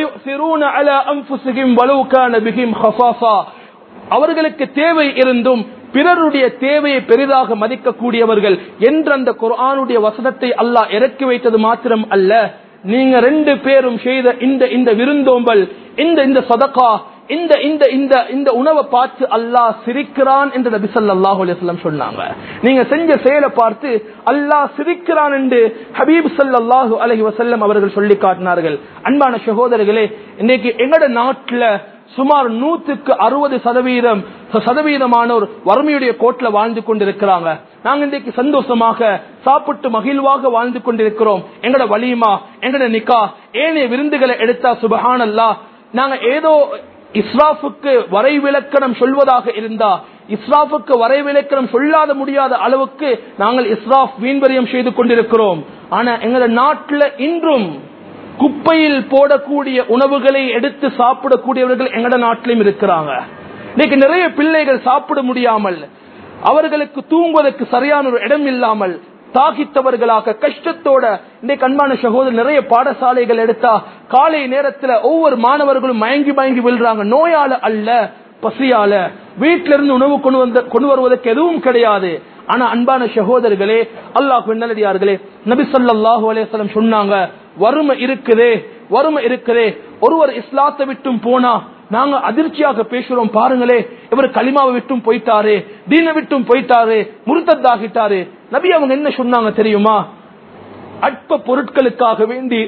அவர்களுக்கு தேவை இருந்தும் பிறருடைய தேவையை பெரிதாக மதிக்கக்கூடியவர்கள் என்ற அந்த குர்ஆனுடைய வசனத்தை அல்லாஹ் இறக்கி வைத்தது மாத்திரம் அல்ல நீங்க ரெண்டு பேரும் செய்த இந்த இந்த விருந்தோம்பல் இந்த இந்த சதகா இந்த இந்த இந்த இந்த உணவை பார்த்து அல்லாஹ் சிரிக்கிறான் என்று நபி ஸல்லல்லாஹு அலைஹி வஸல்லம் சொன்னாங்க நீங்க செஞ்ச செயலை பார்த்து அல்லாஹ் சிரிக்கிறான் என்று ஹபீப் ஸல்லல்லாஹு அலைஹி வஸல்லம் அவர்கள் சொல்லி காட்டினார்கள் அன்பான சகோதரர்களே இன்னைக்கு எங்கட நாட்டுல சுமார் நூத்துக்கு அறுபது சதவீதம் சதவீதமானோர் வறுமையுடைய கோட்ல வாழ்ந்து கொண்டிருக்கிறாங்க நாங்க இன்றைக்கு சந்தோஷமாக சாப்பிட்டு மகிழ்வாக வாழ்ந்து கொண்டிருக்கிறோம் எங்கட வலிமா எங்கட நிக்கா ஏனைய விருந்துகளை எடுத்தா சுபஹானல்லா நாங்க ஏதோ இஸ்ராஃபுக்கு வரைவிலக்கணம் சொல்வதாக இருந்தா இஸ்ராஃபுக்கு வரைவிலக்கணம் சொல்லாத முடியாத அளவுக்கு நாங்கள் இஸ்ராஃப் வீண்வரியம் செய்து கொண்டிருக்கிறோம் ஆனா எங்களோட நாட்டுல இன்றும் குப்பையில் போடக்கூடிய உணவுகளை எடுத்து சாப்பிடக்கூடியவர்கள் எங்கட நாட்டிலும் இருக்கிறாங்க இன்னைக்கு நிறைய பிள்ளைகள் சாப்பிட முடியாமல் அவர்களுக்கு தூங்குவதற்கு சரியான ஒரு இடம் இல்லாமல் தாகித்தவர்களாக கஷ்டத்தோட இன்றைக்கு அன்பான சகோதரர் நிறைய பாடசாலைகள் எடுத்தா காலை நேரத்துல ஒவ்வொரு மாணவர்களும் மயங்கி மயங்கி விழுறாங்க நோயால அல்ல பசியால வீட்டில இருந்து உணவு கொண்டு வந்த கொண்டு வருவதற்கு எதுவும் கிடையாது ஆனா அன்பான சகோதரர்களே அல்லாஹ் நல்லடியார்களே நபி ஸல்லல்லாஹு அலைஹி வஸல்லம் சொன்னாங்க வறுமை இருக்குதே வறுமை இருக்குதே ஒருவர் இஸ்லாத்தை விட்டும் போனா நாங்க அதிர்ச்சியாக பேசுறோம் பாருங்களே இவர் களிமாவை விட்டும் போயிட்டாரு தீன விட்டும் போயிட்டாரு முருத்தத்தாகிட்டாரு நபி அவங்க என்ன சொன்னாங்க தெரியுமா அற்ப பொருட்களுக்காக வேண்டி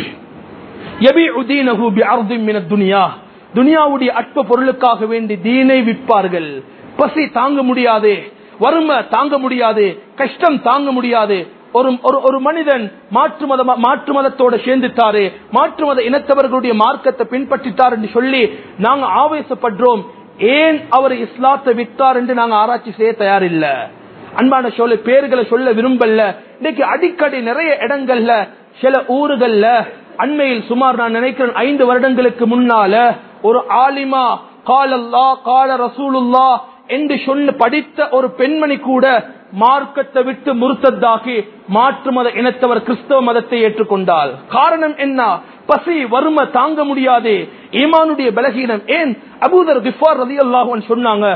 துனியா துனியாவுடைய அற்ப பொருளுக்காக வேண்டி தீனை விற்பார்கள் பசி தாங்க முடியாது வறுமை தாங்க முடியாது கஷ்டம் தாங்க முடியாது ஒரு ஒரு ஒரு மனிதன் மாற்று மத மாற்று மதத்தோட சேர்ந்துட்டாரு மாற்று மத இனத்தவர்களுடைய மார்க்கத்தை பின்பற்றிட்டார் என்று சொல்லி நாங்க ஆவேசப்படுறோம் ஏன் அவர் இஸ்லாத்தை விட்டார் என்று நாங்க ஆராய்ச்சி செய்ய தயாரில்ல அன்பான சொல்ல பேர்களை சொல்ல விரும்பல இன்னைக்கு அடிக்கடி நிறைய இடங்கள்ல சில ஊர்கள்ல அண்மையில் சுமார் நான் நினைக்கிறேன் ஐந்து வருடங்களுக்கு முன்னால ஒரு ஆலிமா காலல்லா கால ரசூலுல்லா என்று சொல்லி படித்த ஒரு பெண்மணி கூட மார்க்கத்தை விட்டு முறுத்ததாகி மாற்று மத இனத்தவர் கிறிஸ்தவ மதத்தை ஏற்றுக்கொண்டால் காரணம் என்ன பசி வறுமை தாங்க முடியாது ஈமானுடைய பலகீனம் ஏன் அபூதர் கிஃபார் ரதி அல்லாஹன் சொன்னாங்க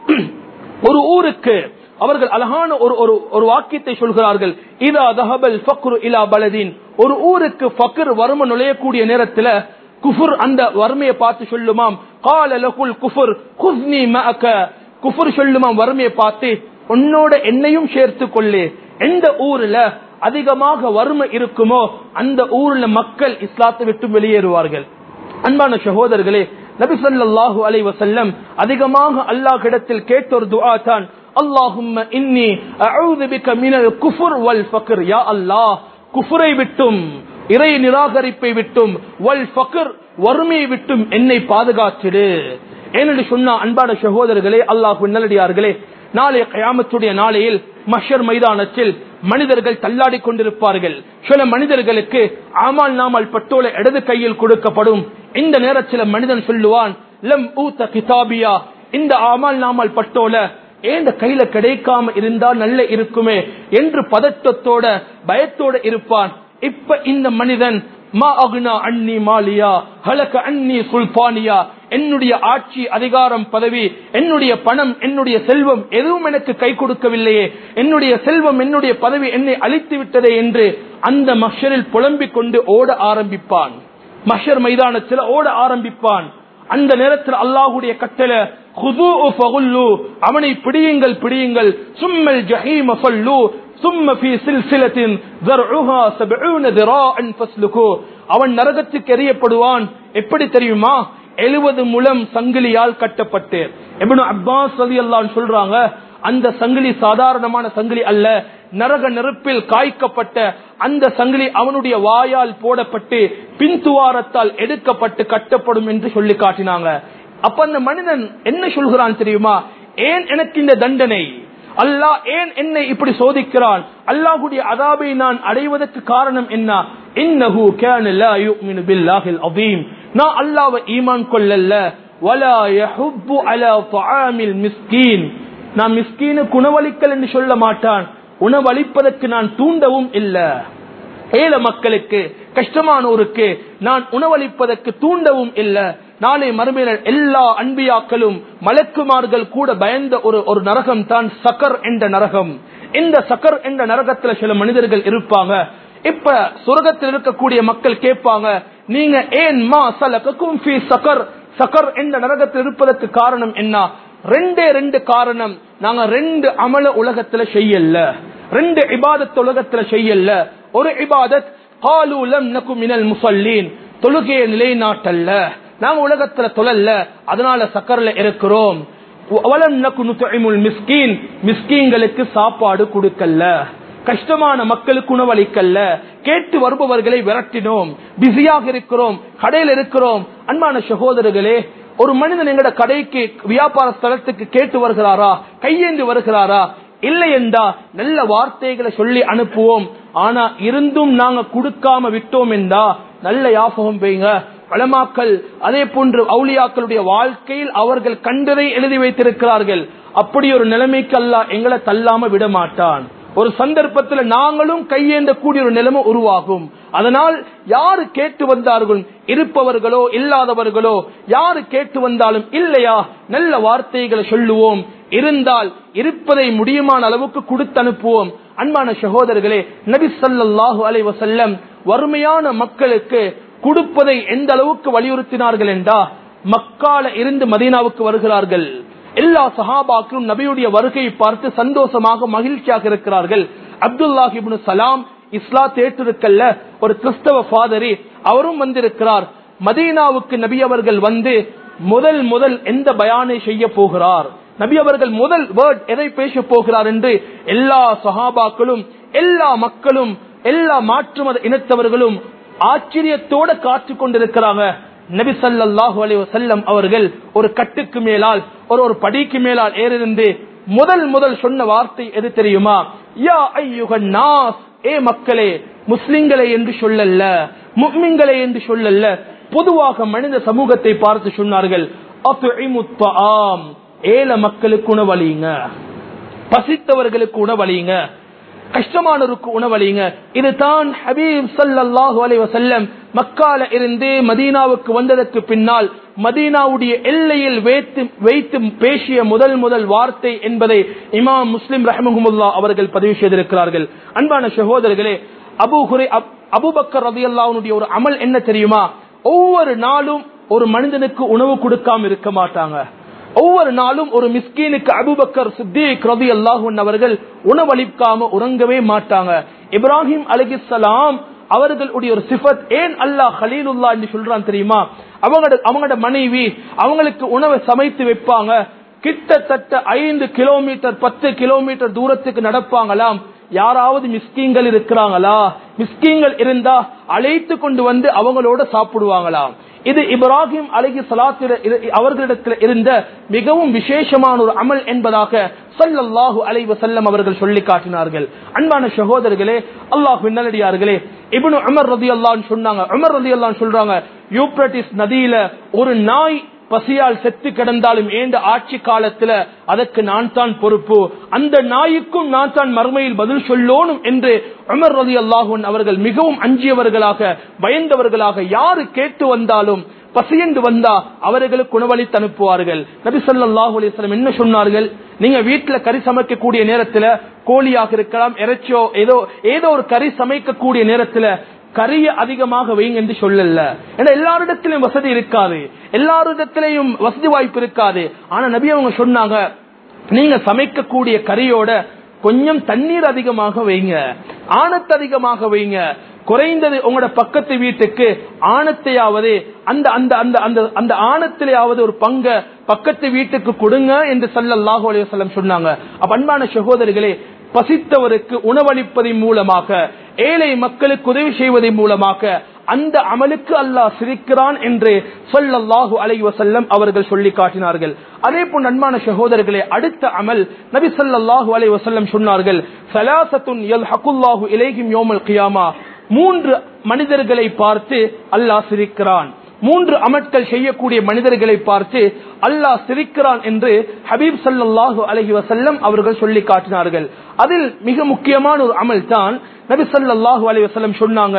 ஒரு ஊருக்கு அவர்கள் அழகான ஒரு ஒரு ஒரு வாக்கியத்தை சொல்கிறார்கள் இதா தஹபல் ஃபக்ரு இலா பலதீன் ஒரு ஊருக்கு ஃபக்ர் வறுமை நுழையக்கூடிய நேரத்துல குஃபுர் அந்த வறுமையை பார்த்து சொல்லுமாம் கால லகுல் குஃபுர் குஸ்னி மஅக குஃபுர் சொல்லுமாம் வறுமையை பார்த்து உன்னோட என்னையும் சேர்த்து கொள்ளு எந்த ஊர்ல அதிகமாக வறுமை இருக்குமோ அந்த ஊர்ல மக்கள் இஸ்லாத்தை விட்டு வெளியேறுவார்கள் அன்பான சகோதரர்களே நபி ஸல்லல்லாஹு அலைஹி வஸல்லம் அதிகமாக அல்லாஹ் இடத்தில் கேட்ட ஒரு துஆ தான் அல்லாஹும்ம இன்னி அஊது பிக மினல் குஃபர் வல் ஃபக்ர் யா அல்லாஹ் குஃபரை விட்டும் இறை நிராகரிப்பை விட்டும் வல் ஃபக்ர் வறுமையை விட்டும் என்னை பாதுகாச்சிடு ஏனென்று சொன்னா அன்பான சகோதரர்களே அல்லாஹ் நல்லடியார்களே நாளைய கயாமத்துடைய நாளையில் மஷர் மைதானத்தில் மனிதர்கள் தள்ளாடி கொண்டிருப்பார்கள் சில மனிதர்களுக்கு ஆமால் நாமல் பட்டோலை இடது கையில் கொடுக்கப்படும் இந்த நேரத்தில் மனிதன் சொல்லுவான் லம் ஊத்த கிதாபியா இந்த ஆமால் நாமல் பட்டோல ஏந்த கையில கிடைக்காம இருந்தா நல்ல இருக்குமே என்று பதட்டத்தோட பயத்தோட இருப்பான் இப்ப இந்த மனிதன் மா அகுனா அன்னி மாலியா ஹலக அன்னி சுல்பானியா என்னுடைய ஆட்சி அதிகாரம் பதவி என்னுடைய பணம் என்னுடைய செல்வம் எதுவும் எனக்கு கை கொடுக்கவில்லையே என்னுடைய செல்வம் என்னுடைய பதவி என்னை அழித்து விட்டதே என்று அந்த மஷரில் புலம்பிக் கொண்டு ஓட ஆரம்பிப்பான் மஷர் மைதானத்தில் ஓட ஆரம்பிப்பான் அந்த நேரத்தில் அல்லாஹுடைய கட்டளை خذوه فغلوا அவனை பிடியுங்கள் பிடியுங்கள் சும்மல் ஜஹீம ஃபல்லு ثم في سلسلة ذرعها سبعون ذراعا فاسلكوه அவன் நரகத்துக்கு எறியப்படுவான் எப்படி தெரியுமா எழுபது முழம் சங்கிலியால் கட்டப்பட்டு இப்னு அப்பாஸ் ரலியல்லாஹு சொல்றாங்க அந்த சங்கிலி சாதாரணமான சங்கிலி அல்ல நரக நெருப்பில் காய்க்கப்பட்ட அந்த சங்கிலி அவனுடைய வாயால் போடப்பட்டு பின்துவாரத்தால் எடுக்கப்பட்டு கட்டப்படும் என்று சொல்லி காட்டினாங்க அப்ப அந்த மனிதன் என்ன சொல்கிறான் தெரியுமா ஏன் எனக்கு இந்த தண்டனை அல்லாஹ் ஏன் என்னை இப்படி சோதிக்கிறான் அல்லாஹுடைய அதாபை நான் அடைவதற்கு காரணம் என்ன இன்னஹு கான லா யுமினு பில்லாஹில் அதீம் நான் அல்லாஹ்வை ஈமான் கொள்ளல்ல வலா யஹுப்பு அலா தஆமில் மிஸ்கீன் நான் மிஸ்கீனுக்கு உணவளிக்கல் என்று சொல்ல மாட்டான் உணவளிப்பதற்கு நான் தூண்டவும் இல்லை ஏழை மக்களுக்கு கஷ்டமானோருக்கு நான் உணவளிப்பதற்கு தூண்டவும் இல்லை நாளை மறுமையில எல்லா அன்பியாக்களும் மலக்குமார்கள் கூட பயந்த ஒரு ஒரு நரகம் தான் சக்கர் என்ற நரகம் இந்த சக்கர் என்ற நரகத்துல சில மனிதர்கள் இருப்பாங்க இப்ப சொர்க்கத்தில் இருக்கக்கூடிய மக்கள் கேட்பாங்க நீங்க ஏன் மா சலக்கும் ஃபீ சக்கர் சக்கர் என்ற நரகத்தில் இருப்பதற்கு காரணம் என்ன ரெண்டே ரெண்டு காரணம் நாங்க ரெண்டு அமல உலகத்துல செய்யல ரெண்டு இபாதத் உலகத்துல செய்யல ஒரு இபாதத் காலு லம் நகு மினல் முசல்லீன் தொழுகையை நிலைநாட்டல்ல நாங்க உலகத்துல தொழல்ல அதனால சக்கர்ல இருக்கிறோம் வலம் நகு நுத்இமுல் மிஸ்கீன் மிஸ்கீன்களுக்கு சாப்பாடு கொடுக்கல கஷ்டமான மக்களுக்கு உணவளிக்கல்ல கேட்டு வருபவர்களை விரட்டினோம் பிஸியாக இருக்கிறோம் கடையில் இருக்கிறோம் அன்பான சகோதரர்களே ஒரு மனிதன் எங்கட கடைக்கு வியாபார ஸ்தலத்துக்கு கேட்டு வருகிறாரா கையேந்து வருகிறாரா இல்லை என்றா நல்ல வார்த்தைகளை சொல்லி அனுப்புவோம் ஆனா இருந்தும் நாங்க கொடுக்காம விட்டோம் என்றா நல்ல யாபகம் பெய்யுங்க பழமாக்கள் அதே போன்று அவுளியாக்களுடைய வாழ்க்கையில் அவர்கள் கண்டதை எழுதி வைத்திருக்கிறார்கள் அப்படி ஒரு நிலைமைக்கு அல்ல எங்களை தள்ளாம விட மாட்டான் ஒரு சந்தர்ப்பத்தில் நாங்களும் கையேந்த கூடிய ஒரு நிலைமை உருவாகும் அதனால் யாரு கேட்டு வந்தார்கள் இருப்பவர்களோ இல்லாதவர்களோ யாரு கேட்டு வந்தாலும் இல்லையா நல்ல வார்த்தைகளை சொல்லுவோம் இருந்தால் இருப்பதை முடியுமான அளவுக்கு கொடுத்து அனுப்புவோம் அன்பான சகோதரர்களே நபி ஸல்லல்லாஹு அலைஹி வஸல்லம் வறுமையான மக்களுக்கு கொடுப்பதை எந்த அளவுக்கு வலியுறுத்தினார்கள் என்றா மக்கால இருந்து மதீனாவுக்கு வருகிறார்கள் எல்லா சஹாபாக்களும் நபியுடைய வருகையை பார்த்து சந்தோஷமாக மகிழ்ச்சியாக இருக்கிறார்கள் அப்துல்லாஹ் இப்னு சலாம் இஸ்லாத் ஏற்றிருக்கல்ல ஒரு கிறிஸ்தவ ஃபாதரி அவரும் வந்திருக்கிறார் மதீனாவுக்கு நபி அவர்கள் வந்து முதல் முதல் எந்த பயானை செய்ய போகிறார் நபி அவர்கள் முதல் வேர்ட் எதை பேச போகிறார் என்று எல்லா சஹாபாக்களும் எல்லா மக்களும் எல்லா மாற்று மத இனத்தவர்களும் ஆச்சரியத்தோட காத்து கொண்டிருக்கிறாங்க நபி ஸல்லல்லாஹு அலைஹி வஸல்லம் அவர்கள் ஒரு கட்டுக்கு மேலால் ஒரு ஒரு படிக்கு மேலால் ஏறிருந்து முதல் முதல் சொன்ன வார்த்தை எது தெரியுமா யா ஐயுகன் நாஸ் ஏ மக்களே முஸ்லிம்களை என்று சொல்லல்ல முக்மின்களை என்று சொல்லல்ல பொதுவாக மனித சமூகத்தை பார்த்து சொன்னார்கள் அத்இமுத் தஆம் ஏழை மக்களுக்கு உணவளியுங்க பசித்தவர்களுக்கு உணவளியுங்க கஷ்டமானவருக்கு உணவளிங்க இதுதான் ஹபீப் சல்லாஹூ அலைஹி வஸல்லம் மக்கால இருந்து மதீனாவுக்கு வந்ததற்கு பின்னால் மதீனாவுடைய எல்லையில் வைத்து வைத்து பேசிய முதல் முதல் வார்த்தை என்பதை இமாம் முஸ்லிம் ரஹமுல்லா அவர்கள் பதிவு செய்திருக்கிறார்கள் அன்பான சகோதரர்களே அபு ஹுரை அபுபக்கர் ரதி அல்லாவுடைய ஒரு அமல் என்ன தெரியுமா ஒவ்வொரு நாளும் ஒரு மனிதனுக்கு உணவு கொடுக்காம இருக்க மாட்டாங்க ஒவ்வொரு நாளும் ஒரு மிஸ்கீனுக்கு அபுபக்கர் சித்திக் ரவி அல்லாஹூன் அவர்கள் உணவளிக்காம உறங்கவே மாட்டாங்க இப்ராஹிம் அலிகிஸ்லாம் அவர்களுடைய ஒரு சிஃபத் ஏன் அல்லாஹ் ஹலீலுல்லா என்று சொல்றான் தெரியுமா அவங்களோட அவங்களோட மனைவி அவங்களுக்கு உணவை சமைத்து வைப்பாங்க கிட்டத்தட்ட ஐந்து கிலோமீட்டர் பத்து கிலோமீட்டர் தூரத்துக்கு நடப்பாங்களாம் யாராவது மிஸ்கீங்கள் இருக்கிறாங்களா மிஸ்கீங்கள் இருந்தா அழைத்து கொண்டு வந்து அவங்களோட சாப்பிடுவாங்களாம் இது இப்ராஹிம் அலகி சலாத்திர அவர்களிடத்தில் இருந்த மிகவும் விசேஷமான ஒரு அமல் என்பதாக சல்லல்லாஹு அலைவ செல்லம் அவர்கள் சொல்லி காட்டினார்கள் அன்பான சகோதரர்களே அல்லாஹு நல்லடியார்களே இபனு அமர் ரதி அல்லான்னு சொன்னாங்க அமர் ரதி அல்லான்னு சொல்றாங்க யூப்ரட்டிஸ் நதியில ஒரு நாய் பசியால் செத்து கிடந்தாலும் ஏண்ட ஆட்சி காலத்துல அதற்கு நான் தான் பொறுப்பு அந்த நாய்க்கும் நான் தான் மறுமையில் பதில் சொல்லோனும் என்று அமர் ரதி அல்லாஹூன் அவர்கள் மிகவும் அஞ்சியவர்களாக பயந்தவர்களாக யாரு கேட்டு வந்தாலும் பசியென்று வந்தா அவர்களுக்கு உணவளித்து அனுப்புவார்கள் நபி சொல்லாஹு அலிஸ்லாம் என்ன சொன்னார்கள் நீங்க வீட்டுல கறி சமைக்கக்கூடிய நேரத்துல கோழியாக இருக்கலாம் இறைச்சியோ ஏதோ ஏதோ ஒரு கறி சமைக்கக்கூடிய நேரத்துல கரிய அதிகமாக வைங்க என்று சொல்லல ஏன்னா எல்லாரிடத்திலையும் வசதி இருக்காது எல்லாரிடத்திலையும் வசதி வாய்ப்பு இருக்காது ஆனா நபி அவங்க சொன்னாங்க நீங்க சமைக்கக்கூடிய கறியோட கொஞ்சம் தண்ணீர் அதிகமாக வைங்க ஆணத்து அதிகமாக வைங்க குறைந்தது உங்களோட பக்கத்து வீட்டுக்கு ஆணத்தையாவது அந்த அந்த அந்த அந்த அந்த ஆணத்திலேயாவது ஒரு பங்க பக்கத்து வீட்டுக்கு கொடுங்க என்று சல்லல்லாஹு அலைஹி வஸல்லம் சொன்னாங்க அப்ப அன்பான சகோதரிகளே பசித்தவருக்கு உணவளிப்பதன் மூலமாக ஏழை மக்களுக்கு உதவி செய்வதன் மூலமாக அந்த அமலுக்கு அல்லாஹ் சிரிக்கிறான் என்று சொல்லல்லாஹு அலை வசல்லம் அவர்கள் சொல்லி காட்டினார்கள் அதே போல் அன்பான சகோதரர்களே அடுத்த அமல் நபி சொல்லல்லாஹு அலை வசல்லம் சொன்னார்கள் சலாசத்துன் எல் ஹகுல்லாஹு இலேஹிம் யோமல் கியாமா மூன்று மனிதர்களை பார்த்து அல்லாஹ் சிரிக்கிறான் மூன்று அமட்கள் செய்யக்கூடிய மனிதர்களை பார்த்து அல்லாஹ் சிரிக்கிறான் என்று ஹபீப் சல்லாஹு அலஹி வசல்லம் அவர்கள் சொல்லி காட்டினார்கள் அதில் மிக முக்கியமான ஒரு அமல் தான் நபி சல்லாஹூ அலி வசல்லம் சொன்னாங்க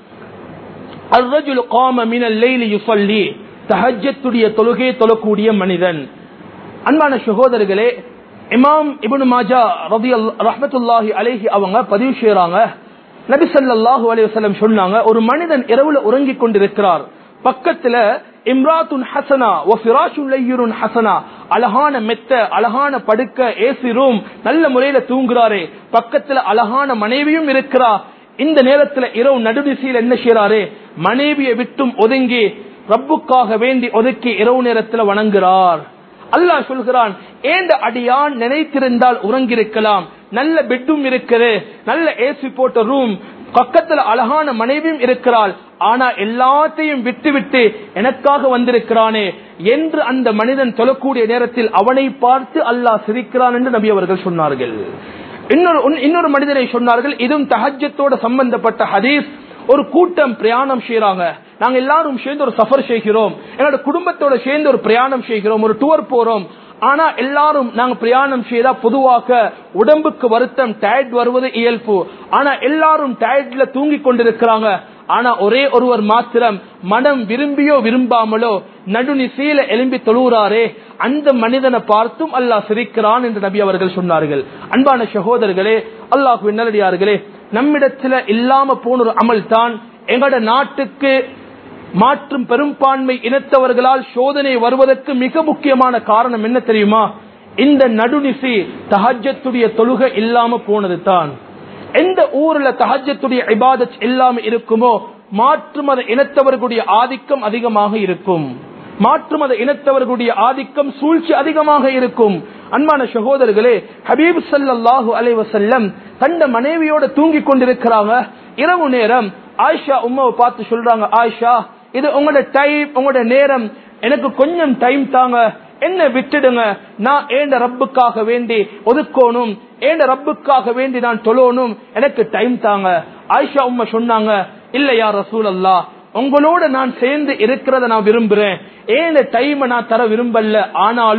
الرجل قام من الليل يصلي தஹஜ்ஜத்துடைய தொழுகை தொழக்கூடிய மனிதன் அன்பான சகோதரர்களே இமாம் இப்னு மாஜா ரதி ரஹ்மத்துல்லாஹி அலைஹி அவங்க பதிவு செய்யறாங்க நபி ஸல்லல்லாஹு அலைஹி வஸல்லம் சொன்னாங்க ஒரு மனிதன் இரவுல உறங்கிக் கொண்டிருக்கிறார் பக்கத்துல இம்ராத்துன் ஹசனா ஒ ஃபிராஷுன் லையுருன் ஹசனா அழகான மெத்த அழகான படுக்க ஏசி ரூம் நல்ல முறையில தூங்குறாரே பக்கத்துல அழகான மனைவியும் இருக்கிறா இந்த நேரத்துல இரவு நடுநிசையில் என்ன செய்யறாரு மனைவியை விட்டும் ஒதுங்கி ரப்புக்காக வேண்டி ஒதுக்கி இரவு நேரத்துல வணங்குறார் அல்லாஹ் சொல்கிறான் ஏண்ட அடியான் நினைத்திருந்தால் உறங்கிருக்கலாம் நல்ல பெட்டும் இருக்குது நல்ல ஏசி போட்ட ரூம் பக்கத்துல அழகான மனைவியும் இருக்கிறாள் ஆனா எல்லாத்தையும் விட்டு விட்டு எனக்காக வந்திருக்கிறானே என்று அந்த மனிதன் தொழக்கூடிய நேரத்தில் அவனை பார்த்து அல்லாஹ் சிரிக்கிறான் என்று நபி அவர்கள் சொன்னார்கள் இன்னொரு இன்னொரு மனிதனை சொன்னார்கள் இதுவும் தஹஜத்தோட சம்பந்தப்பட்ட ஹதீஸ் ஒரு கூட்டம் பிரயாணம் செய்யறாங்க நாங்க எல்லாரும் சேர்ந்து ஒரு சஃபர் செய்கிறோம் என்னோட குடும்பத்தோட சேர்ந்து ஒரு பிரயாணம் செய்கிறோம் ஒரு டூர் போறோம் ஆனா எல்லாரும் நாங்க பிரயாணம் செய்தா பொதுவாக உடம்புக்கு வருத்தம் டயர்ட் வருவது இயல்பு ஆனா எல்லாரும் டயர்ட்ல தூங்கி கொண்டிருக்கிறாங்க ஆனா ஒரே ஒருவர் மாத்திரம் மனம் விரும்பியோ விரும்பாமலோ நடுநிசையில எலும்பி தொழுகிறாரே அந்த மனிதனை பார்த்தும் அல்லாஹ் சிரிக்கிறான் என்று நபி அவர்கள் சொன்னார்கள் அன்பான சகோதரர்களே அல்லாஹு நல்லடியார்களே நம்மிடத்துல இல்லாம போன ஒரு அமல் தான் எங்கட நாட்டுக்கு மாற்றும் பெரும்பான்மை இனத்தவர்களால் சோதனை வருவதற்கு மிக முக்கியமான காரணம் என்ன தெரியுமா இந்த நடுநிசி தஹஜத்துடைய தொழுகை இல்லாம போனது தான் எந்த ஊர்ல தஹஜத்துடைய இபாதத் இல்லாம இருக்குமோ மாற்று மத இனத்தவர்களுடைய ஆதிக்கம் அதிகமாக இருக்கும் மாற்று மத இனத்தவர்களுடைய ஆதிக்கம் சூழ்ச்சி அதிகமாக இருக்கும் அன்பான சகோதரர்களே ஹபீப் சல்லாஹூ அலைவசல்லம் தந்த மனைவியோட தூங்கி கொண்டிருக்கிறாங்க இரவு நேரம் ஆயிஷா உமாவை பார்த்து சொல்றாங்க ஆயிஷா இது உங்களோட டைம் உங்களோட நேரம் எனக்கு கொஞ்சம் டைம் தாங்க என்ன விட்டுடுங்க நான் ஏண்ட ரப்புக்காக வேண்டி ஒதுக்கணும் ஏண்ட ரப்புக்காக வேண்டி நான் தொழணும் எனக்கு டைம் தாங்க ஆயிஷா உம்மா சொன்னாங்க இல்லையா ரசூல் அல்லா உங்களோட நான் சேர்ந்து இருக்கிறத நான் விரும்புறேன் ஏன் டைம் நான் தர விரும்பல ஆனாலும்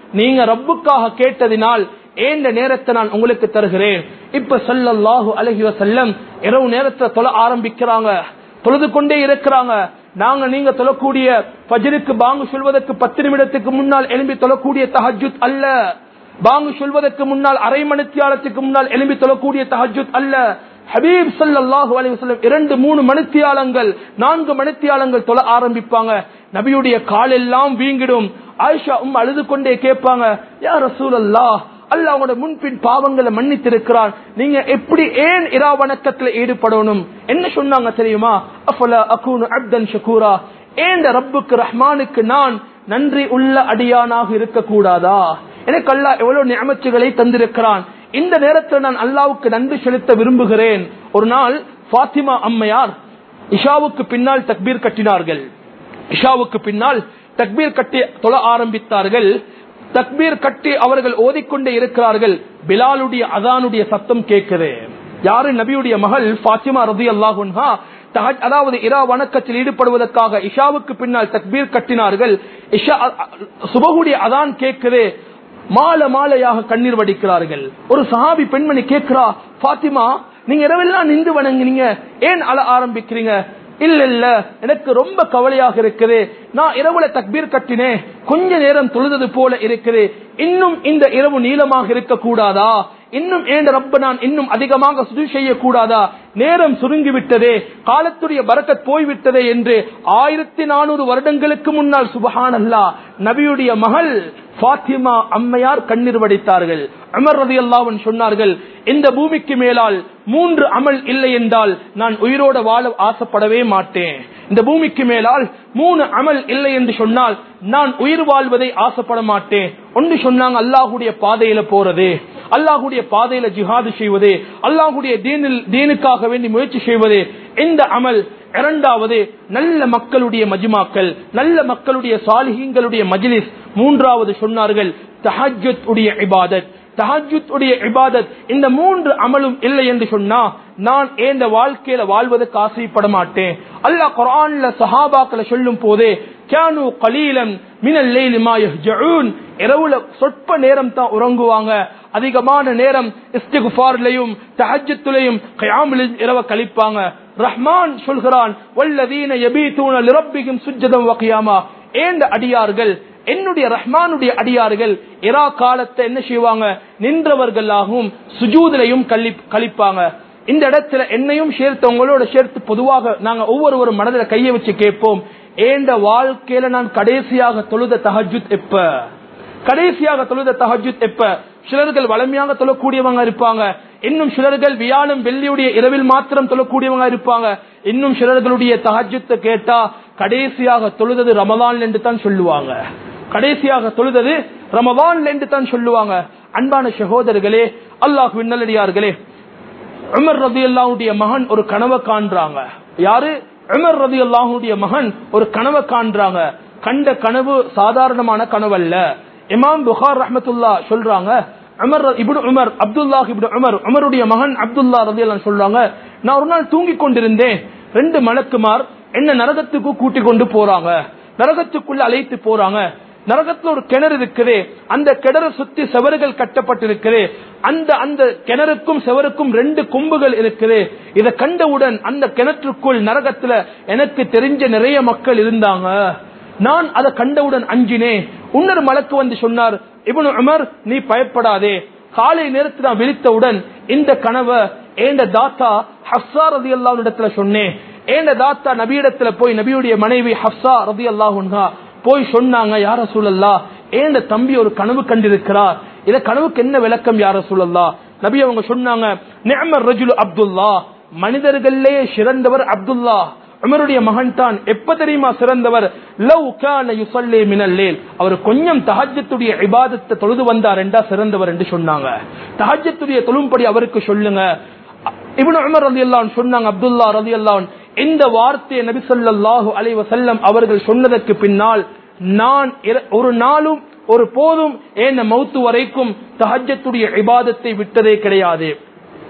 நீங்க ரப்புக்காக கேட்டதினால் ஏந்த நேரத்தை நான் உங்களுக்கு தருகிறேன் இப்ப சல்லல்லாஹு அலைஹி வஸல்லம் இரவு நேரத்துல தொழ ஆரம்பிக்கிறாங்க தொழுது கொண்டே இருக்கிறாங்க நாங்க நீங்க தொழக்கூடிய பஜ்ருக்கு பாங்கு சொல்வதற்கு பத்து நிமிடத்துக்கு முன்னால் எழும்பி தொழக்கூடிய தஹஜுத் அல்ல பாங்கு சொல்வதற்கு முன்னால் அரை மணித்தியாலத்துக்கு முன்னால் எழும்பி தொழக்கூடிய தஹஜுத் அல்ல ஹபீப் ஸல்லல்லாஹு அலைஹி வஸல்லம் இரண்டு மூணு மணித்தியாலங்கள் நான்கு மணித்தியாலங்கள் தொழ ஆரம்பிப்பாங்க நபியுடைய காலெல்லாம் வீங்கிடும் ஆயிஷா உம் அழுது கொண்டே கேட்பாங்க யா ரசூலல்லாஹ் அல்லாஹ் அவங்களோட முன்பின் பாவங்களை மன்னித்திருக்கிறான் நீங்க எப்படி ஏன் இரா வணக்கத்துல ஈடுபடணும் என்ன சொன்னாங்க தெரியுமா அஃபலா அகூனு அப்தன் ஷகூரா ஏன் ரப்புக்கு ரஹ்மானுக்கு நான் நன்றி உள்ள அடியானாக இருக்கக்கூடாதா எனக்கு அல்லாஹ் எவ்வளவு நியமச்சுகளை தந்திருக்கிறான் இந்த நேரத்தில் நான் அல்லாவுக்கு நன்றி செலுத்த விரும்புகிறேன் ஒரு நாள் ஃபாத்திமா அம்மையார் இஷாவுக்கு பின்னால் தக்பீர் கட்டினார்கள் இஷாவுக்கு பின்னால் தக்பீர் கட்டி தொழ ஆரம்பித்தார்கள் தக்பீர் கட்டி அவர்கள் ஓதிக்கொண்டே இருக்கிறார்கள் பிலாலுடைய அதானுடைய சத்தம் கேட்குது யாரு நபியுடைய மகள் ஃபாத்திமா ரதி அல்லாஹுன்ஹா தஹஜ் அதாவது இரா வணக்கத்தில் ஈடுபடுவதற்காக இஷாவுக்கு பின்னால் தக்பீர் கட்டினார்கள் இஷா சுபகுடைய அதான் கேட்குது மாலை மாலையாக கண்ணீர் வடிக்கிறார்கள் ஒரு சஹாபி பெண்மணி கேட்கிறா பாத்திமா நீங்க இரவெல்லாம் நின்று வணங்குனீங்க ஏன் அழ ஆரம்பிக்கிறீங்க இல்ல இல்ல எனக்கு ரொம்ப கவலையாக இருக்குது நான் இரவுல தக்பீர் கட்டினேன் கொஞ்ச நேரம் தொழுதது போல இருக்குது இன்னும் இந்த இரவு நீளமாக இருக்க கூடாதா இன்னும் ஏன் ரப்ப நான் இன்னும் அதிகமாக சுது செய்யக்கூடாதா நேரம் சுருங்கி விட்டதே காலத்துடைய பறக்கத் போய்விட்டதே என்று ஆயிரத்தி நானூறு வருடங்களுக்கு முன்னால் சுபஹான் அல்லா நபியுடைய மகள் பாத்திமா அம்மையார் கண்ணீர் வடித்தார்கள் அமர் ரதி அல்லாவன் சொன்னார்கள் இந்த பூமிக்கு மேலால் மூன்று அமல் இல்லை என்றால் நான் உயிரோட வாழ ஆசைப்படவே மாட்டேன் இந்த பூமிக்கு மேலால் மூணு அமல் இல்லை என்று சொன்னால் நான் உயிர் வாழ்வதை ஆசைப்பட மாட்டேன் ஒன்று சொன்னாங்க அல்லாஹுடைய பாதையில போறது அல்லாஹுடைய பாதையில ஜிஹாது செய்வது அல்லாஹுடைய தீனில் தீனுக்காக வேண்டி முயற்சி செய்வது இந்த அமல் இரண்டாவது நல்ல மக்களுடைய மஜ்மாக்கள் நல்ல மக்களுடைய சாலிஹீங்களுடைய மஜ்லிஸ் மூன்றாவது சொன்னார்கள் தஹஜத் உடைய இபாதத் தஹஜுத் உடைய இபாதத் இந்த மூன்று அமலும் இல்லை என்று சொன்னா நான் இந்த வாழ்க்கையில வாழ்வதற்கு ஆசைப்பட மாட்டேன் அல்லாஹ் குர்ஆன்ல சஹாபாக்களை சொல்லும் போதே கேனு கலீலம் மினல் லைலி மா யஹ்ஜூன் இரவுல சொற்ப நேரம் தான் உறங்குவாங்க அதிகமான நேரம் இஸ்திகுஃபார்லயும் தஹஜ்ஜத்துலயும் கியாமிலும் இரவ கழிப்பாங்க ரஹ்மான் சொல்கிறான் வல்லதீன யபீதூன லிரப்பிஹிம் சுஜ்ஜதம் வகியாமா ஏந்த அடியார்கள் என்னுடைய ரஹ்மானுடைய அடியார்கள் இரா காலத்தை என்ன செய்வாங்க நின்றவர்களாகவும் சுஜூதிலையும் கழிப்பாங்க இந்த இடத்துல என்னையும் சேர்த்து உங்களோட சேர்த்து பொதுவாக நாங்க ஒவ்வொருவரும் மனதில் கையை வச்சு கேட்போம் ஏண்ட வாழ்க்கையில நான் கடைசியாக தொழுத தஹஜுத் எப்ப கடைசியாக தொழுத தஹஜுத் எப்ப சிலர்கள் வளமையாக தொழக்கூடியவங்க இருப்பாங்க இன்னும் சிலர்கள் வியாழம் வெள்ளியுடைய இரவில் மாத்திரம் தொழக்கூடியவங்க இருப்பாங்க இன்னும் சிலர்களுடைய தஹஜுத்தை கேட்டா கடைசியாக தொழுதது ரமதான் என்று தான் சொல்லுவாங்க கடைசியாக தொழுதது ரமதான் என்று தான் சொல்லுவாங்க அன்பான சகோதரர்களே அல்லாஹ் நல்லடியார்களே உமர் ரதி அல்லாவுடைய மகன் ஒரு கனவை காண்றாங்க யாரு உமர் ரதி அல்லாஹுடைய மகன் ஒரு கனவை காண்றாங்க கண்ட கனவு சாதாரணமான கனவு அல்ல இமாம் புகார் ரஹமத்துல்லா சொல்றாங்க உமர் இப்னு உமர் அப்துல்லா இப்னு உமர் உமருடைய மகன் அப்துல்லா ரதி அல்லா சொல்றாங்க நான் ஒரு நாள் தூங்கி கொண்டிருந்தேன் ரெண்டு மலக்குமார் என்ன நரகத்துக்கு கூட்டி கொண்டு போறாங்க நரகத்துக்குள்ள அழைத்து போறாங்க நரகத்துல ஒரு கிணறு இருக்குது அந்த கிணறு சுத்தி செவறுகள் கட்டப்பட்டிருக்குது அந்த அந்த கிணறுக்கும் செவருக்கும் ரெண்டு கொம்புகள் இருக்குது இதை கண்டவுடன் அந்த கிணற்றுக்குள் நரகத்துல எனக்கு தெரிஞ்ச நிறைய மக்கள் இருந்தாங்க நான் அதை கண்டவுடன் அஞ்சினேன் உன்னர் மலக்கு வந்து சொன்னார் இவனு உமர் நீ பயப்படாதே காலை நேரத்தில் நான் விழித்தவுடன் இந்த கனவை ஏண்ட தாத்தா ஹப்சா ரதி இடத்துல சொன்னேன் ஏண்ட தாத்தா நபியிடத்துல போய் நபியுடைய மனைவி ஹப்சா ரதி அல்லாஹுன்ஹா போய் சொன்னாங்க யார சூழல்லா ஏண்ட தம்பி ஒரு கனவு கண்டிருக்கிறார் இத கனவுக்கு என்ன விளக்கம் யார சூழல்லா நபி அவங்க சொன்னாங்க நிஅமர் ரஜுல் அப்துல்லா மனிதர்களே சிறந்தவர் அப்துல்லா உமருடைய மகன் தான் எப்ப தெரியுமா சிறந்தவர் லவ் கான யுஸல்லி மினல் லைல் அவர் கொஞ்சம் தஹஜ்ஜத்துடைய இபாதத்தை தொழுது வந்தார் என்றா சிறந்தவர் என்று சொன்னாங்க தஹஜ்ஜத்துடைய தொழும்படி அவருக்கு சொல்லுங்க இப்னு உமர் ரலியல்லாஹு அன்ஹு சொன்னாங்க அப்துல்லா ரலியல்லாஹு அன்ஹு இந்த வார்த்தையை நபி ஸல்லல்லாஹு அலைஹி வஸல்லம் அவர்கள் சொன்னதற்கு பின்னால் நான் ஒரு நாளும் ஒரு போதும் ஏன் மௌத்து வரைக்கும் தஹஜ்ஜத்துடைய இபாதத்தை விட்டதே கிடையாது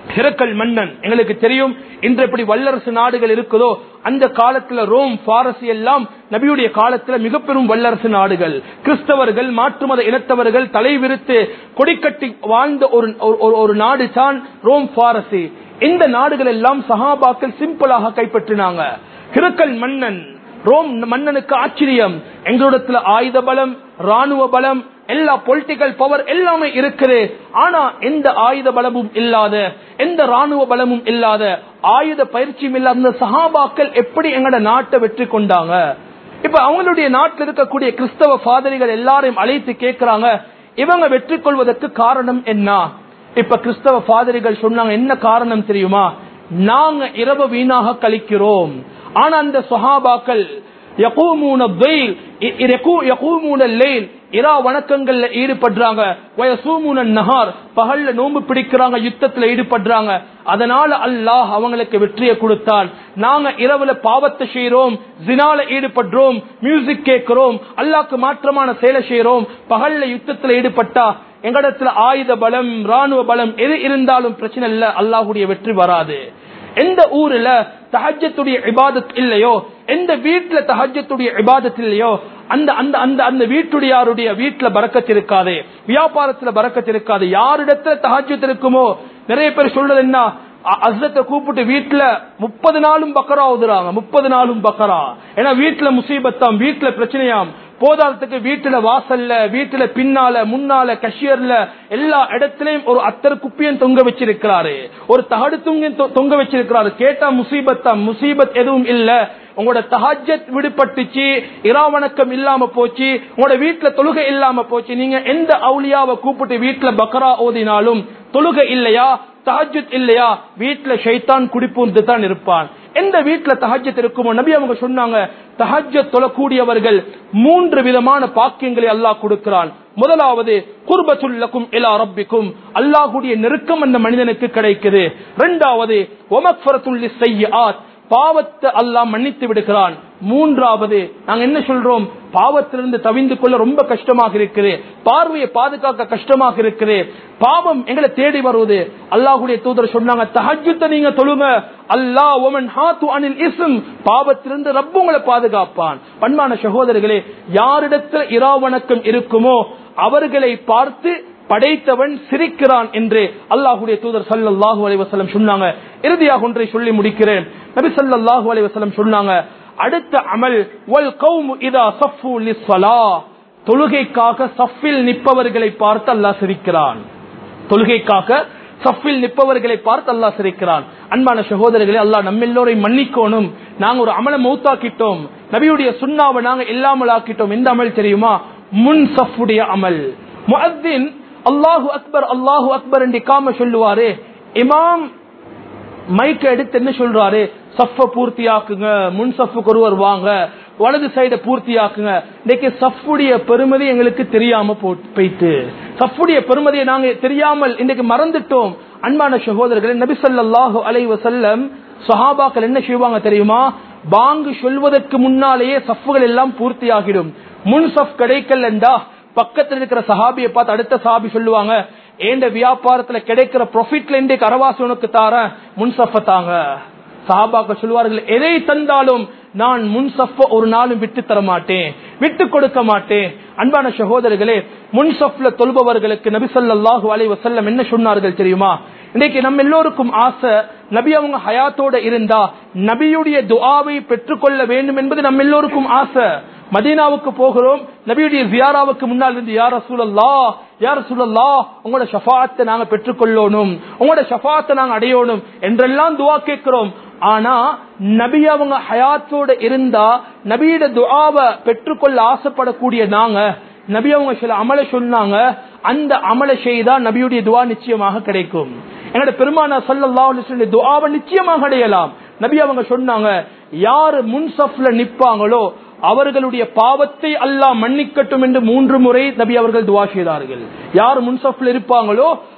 ஹிரக்கல் மன்னன் எங்களுக்கு தெரியும் இன்று எப்படி வல்லரசு நாடுகள் இருக்குதோ அந்த காலத்துல ரோம் பாரசி எல்லாம் நபியுடைய காலத்துல மிக பெரும் வல்லரசு நாடுகள் கிறிஸ்தவர்கள் மாற்று மத இனத்தவர்கள் தலைவிரித்து கொடிக்கட்டி வாழ்ந்த ஒரு ஒரு- ஒரு நாடு தான் ரோம் பாரசி இந்த நாடுகள் எல்லாம் சஹாபாக்கள் சிம்பிளாக கைப்பற்றினாங்க ஹிரக்கல் மன்னன் ரோம் மன்னனுக்கு ஆச்சரியம் எங்களிடத்துல ஆயுத பலம் ராணுவ பலம் எல்லா பொலிட்டிக்கல் பவர் எல்லாமே இருக்குது ஆனா எந்த ஆயுத பலமும் இல்லாத எந்த ராணுவ பலமும் இல்லாத ஆயுத பயிற்சியும் இல்லாத இந்த சஹாபாக்கள் எப்படி எங்கட நாட்டை வெற்றி கொண்டாங்க இப்ப அவங்களுடைய நாட்டில் இருக்கக்கூடிய கிறிஸ்தவ பாதிரிகள் எல்லாரையும் அழைத்து கேட்கிறாங்க இவங்க வெற்றி கொள்வதற்கு காரணம் என்ன இப்ப கிறிஸ்தவ பாதிரிகள் சொன்னாங்க என்ன காரணம் தெரியுமா நாங்க இரவு வீணாக கழிக்கிறோம் ஆனா அந்த சஹாபாக்கள் யகூமூன வெயில் யகூமூன லைல் இரா வணக்கங்கள்ல ஈடுபடுறாங்க வயசூமுன நஹார் பகல்ல நோன்பு பிடிக்கிறாங்க யுத்தத்துல ஈடுபடுறாங்க அதனால அல்லாஹ் அவங்களுக்கு வெற்றியை கொடுத்தான் நாங்க இரவுல பாவத்தை செய்யறோம் ஜினால ஈடுபடுறோம் மியூசிக் கேட்கிறோம் அல்லாஹ்க்கு மாற்றமான செயலை செய்யறோம் பகல்ல யுத்தத்துல ஈடுபட்டா எங்களிடத்துல ஆயுத பலம் ராணுவ பலம் எது இருந்தாலும் பிரச்சனை இல்ல அல்லாஹுடைய வெற்றி வராது எந்த ஊர்ல தஹஜத்துடைய இபாதத் இல்லையோ எந்த வீட்டுல தஹஜத்துடைய இபாதத் இல்லையோ அந்த அந்த அந்த அந்த வீட்டுடையாருடைய வீட்டுல பறக்கத்து இருக்காது வியாபாரத்துல பறக்கத்து இருக்காது யாரிடத்துல தஹஜத் இருக்குமோ நிறைய பேர் சொல்றது என்ன அ- அஸ்ரத்தை கூப்பிட்டு வீட்டுல முப்பது நாளும் பக்கரா ஓதுறாங்க முப்பது நாளும் பக்கரா ஏன்னா வீட்டுல முசீபத்தாம் வீட்டுல பிரச்சனையாம் போதாதத்துக்கு வீட்டுல வாசல்ல வீட்டுல பின்னால முன்னால கஷியர்ல எல்லா இடத்திலையும் ஒரு அத்தர் குப்பியம் தொங்க வச்சிருக்கிறாரு ஒரு தகடு தொங்க தொங்க வச்சிருக்கிறாரு கேட்டா முசீபத்தா முசீபத் எதுவும் இல்ல உங்களோட தஹஜத் விடுபட்டுச்சு இராவணக்கம் இல்லாம போச்சு உங்களோட வீட்டுல தொழுகை இல்லாம போச்சு நீங்க எந்த அவுலியாவை கூப்பிட்டு வீட்டுல பக்ரா ஓதினாலும் தொழுகை இல்லையா தஹஜத் இல்லையா வீட்டுல ஷைத்தான் குடிப்பூந்து தான் இருப்பான் எந்த வீட்டுல தஹஜத் இருக்குமோ நபி அவங்க சொன்னாங்க தஹஜத் தொழக்கூடியவர்கள் மூன்று விதமான பாக்கியங்களை அல்லாஹ் கொடுக்கிறான் முதலாவது குர்பத்துல்லக்கும் இலா ரப்பிக்கும் அல்லாஹுடைய நெருக்கம் அந்த மனிதனுக்கு கிடைக்குது இரண்டாவது ஒமக்ஃபரத்துல் லிஸ்ஸய்யிஆத் பாவத்தை அல்லாஹ் மன்னித்து விடுகிறான் மூன்றாவது நாங்க என்ன சொல்றோம் பாவத்திலிருந்து தவிந்து கொள்ள ரொம்ப கஷ்டமாக இருக்குது பார்வையை பாதுகாக்க கஷ்டமாக இருக்குது பாவம் எங்களை தேடி வருவது அல்லாஹுடைய தூதர் சொன்னாங்க தஹஜ்ஜுத்தை நீங்க தொழுங்க அல்லாஹ் ஒமன் ஹாத்து அனில் இஸ்ம் பாவத்திலிருந்து ரப்பு உங்களை பாதுகாப்பான் பண்பான சகோதரர்களே யாரிடத்தில் இராவணக்கம் இருக்குமோ அவர்களை பார்த்து படைத்தவன் சிரிக்கிறான் என்று அல்லாஹுடைய தூதர் சல்லல்லாஹு அலைஹி வஸல்லம் சொன்னாங்க இறுதியாக ஒன்றை சொல்லி முடிக்கிறேன் நபி ஸல்லல்லாஹு அலைஹி வஸல்லம் சொன்னாங்க அடுத்த அமல் வல் கௌமு இதா ஸஃபு லிஸ்ஸலா தொழுகைக்காக சஃபில் நிற்பவர்களை பார்த்து அல்லாஹ் சிரிக்கிறான் தொழுகைக்காக சஃபில் நிற்பவர்களை பார்த்து அல்லாஹ் சிரிக்கிறான் அன்பான சகோதரர்களே அல்லாஹ் நம்ம எல்லோரையும் மன்னிக்கணும் நாங்க ஒரு அமலை மௌத்தாக்கிட்டோம் நபியுடைய சுண்ணாவை நாங்க இல்லாமல் ஆக்கிட்டோம் எந்த அமல் தெரியுமா முன் சஃபுடைய அமல் முஅத்தின் அல்லாஹு அக்பர் அல்லாஹு அக்பர் என்று காம சொல்லுவாரு இமாம் மைக்க எடுத்து என்ன சொல்றாரு சஃப பூர்த்தியாக்குங்க முன் சஃபுக்கு ஒருவர் வாங்க வலது சைட பூர்த்தியாக்குங்க இன்னைக்கு சஃபுடைய பெருமதி எங்களுக்கு தெரியாம போ- போயிட்டு சஃபுடைய பெருமதியை நாங்க தெரியாமல் இன்னைக்கு மறந்துட்டோம் அன்பான சகோதரர்களே நபி ஸல்லல்லாஹு அலைஹி வஸல்லம் சஹாபாக்கள் என்ன செய்வாங்க தெரியுமா பாங்கு சொல்வதற்கு முன்னாலேயே சஃப்புகள் எல்லாம் பூர்த்தியாகிடும் முன் சஃப் கிடைக்கலண்டா பக்கத்துல இருக்கிற சஹாபியை பார்த்து அடுத்த சஹாபி சொல்லுவாங்க ஏண்ட வியாபாரத்துல கிடைக்கிற ப்ராஃபிட்ல இன்றைக்கு அரவாசி உனக்கு தாரேன் முன்சஃப தாங்க சஹாபாக்கள் சொல்லுவார்கள் எதை தந்தாலும் நான் முன்சஃப ஒரு நாளும் விட்டு தர மாட்டேன் விட்டு கொடுக்க மாட்டேன் அன்பான சகோதரர்களே முன்சஃப்ல தொல்பவர்களுக்கு நபி ஸல்லல்லாஹு அலைஹி வஸல்லம் என்ன சொன்னார்கள் தெரியுமா இன்னைக்கு நம்ம எல்லோருக்கும் ஆசை நபி அவங்க ஹயாத்தோட இருந்தா நபியுடைய துஆவை பெற்றுக்கொள்ள வேண்டும் என்பது நம்ம எல்லோருக்கும் ஆசை மதீனாவுக்கு போகிறோம் நபியுடைய ஜியாராவுக்கு முன்னால் இருந்து யார் ரசூலல்லா யார் ரசூலல்லா உங்களோட ஷஃபாத்தை நாங்க பெற்றுக்கொள்ளணும் உங்களோட ஷஃபாத்தை நாங்க அடையணும் என்றெல்லாம் துவா கேட்கிறோம் ஆனா நபி அவங்க ஹயாத்தோட இருந்தா நபியோட துஆவை பெற்றுக்கொள்ள ஆசைப்படக்கூடிய நாங்க நபி அவங்க சில அமலை சொன்னாங்க அந்த அமலை செய்தா நபியுடைய துவா நிச்சயமாக கிடைக்கும் என்னோட பெருமானா சல்லல்லாஹு அலைஹி வஸல்லம் துஆவை நிச்சயமாக அடையலாம் நபி அவங்க சொன்னாங்க யாரு முன்சஃப்ல நிப்பாங்களோ அவர்களுடைய பாவத்தை அல்லாஹ் மன்னிக்கட்டும் என்று மூன்று முறை நபி அவர்கள் துவா செய்தார்கள் யார் முன்சஃப்ல இருப்பாங்களோ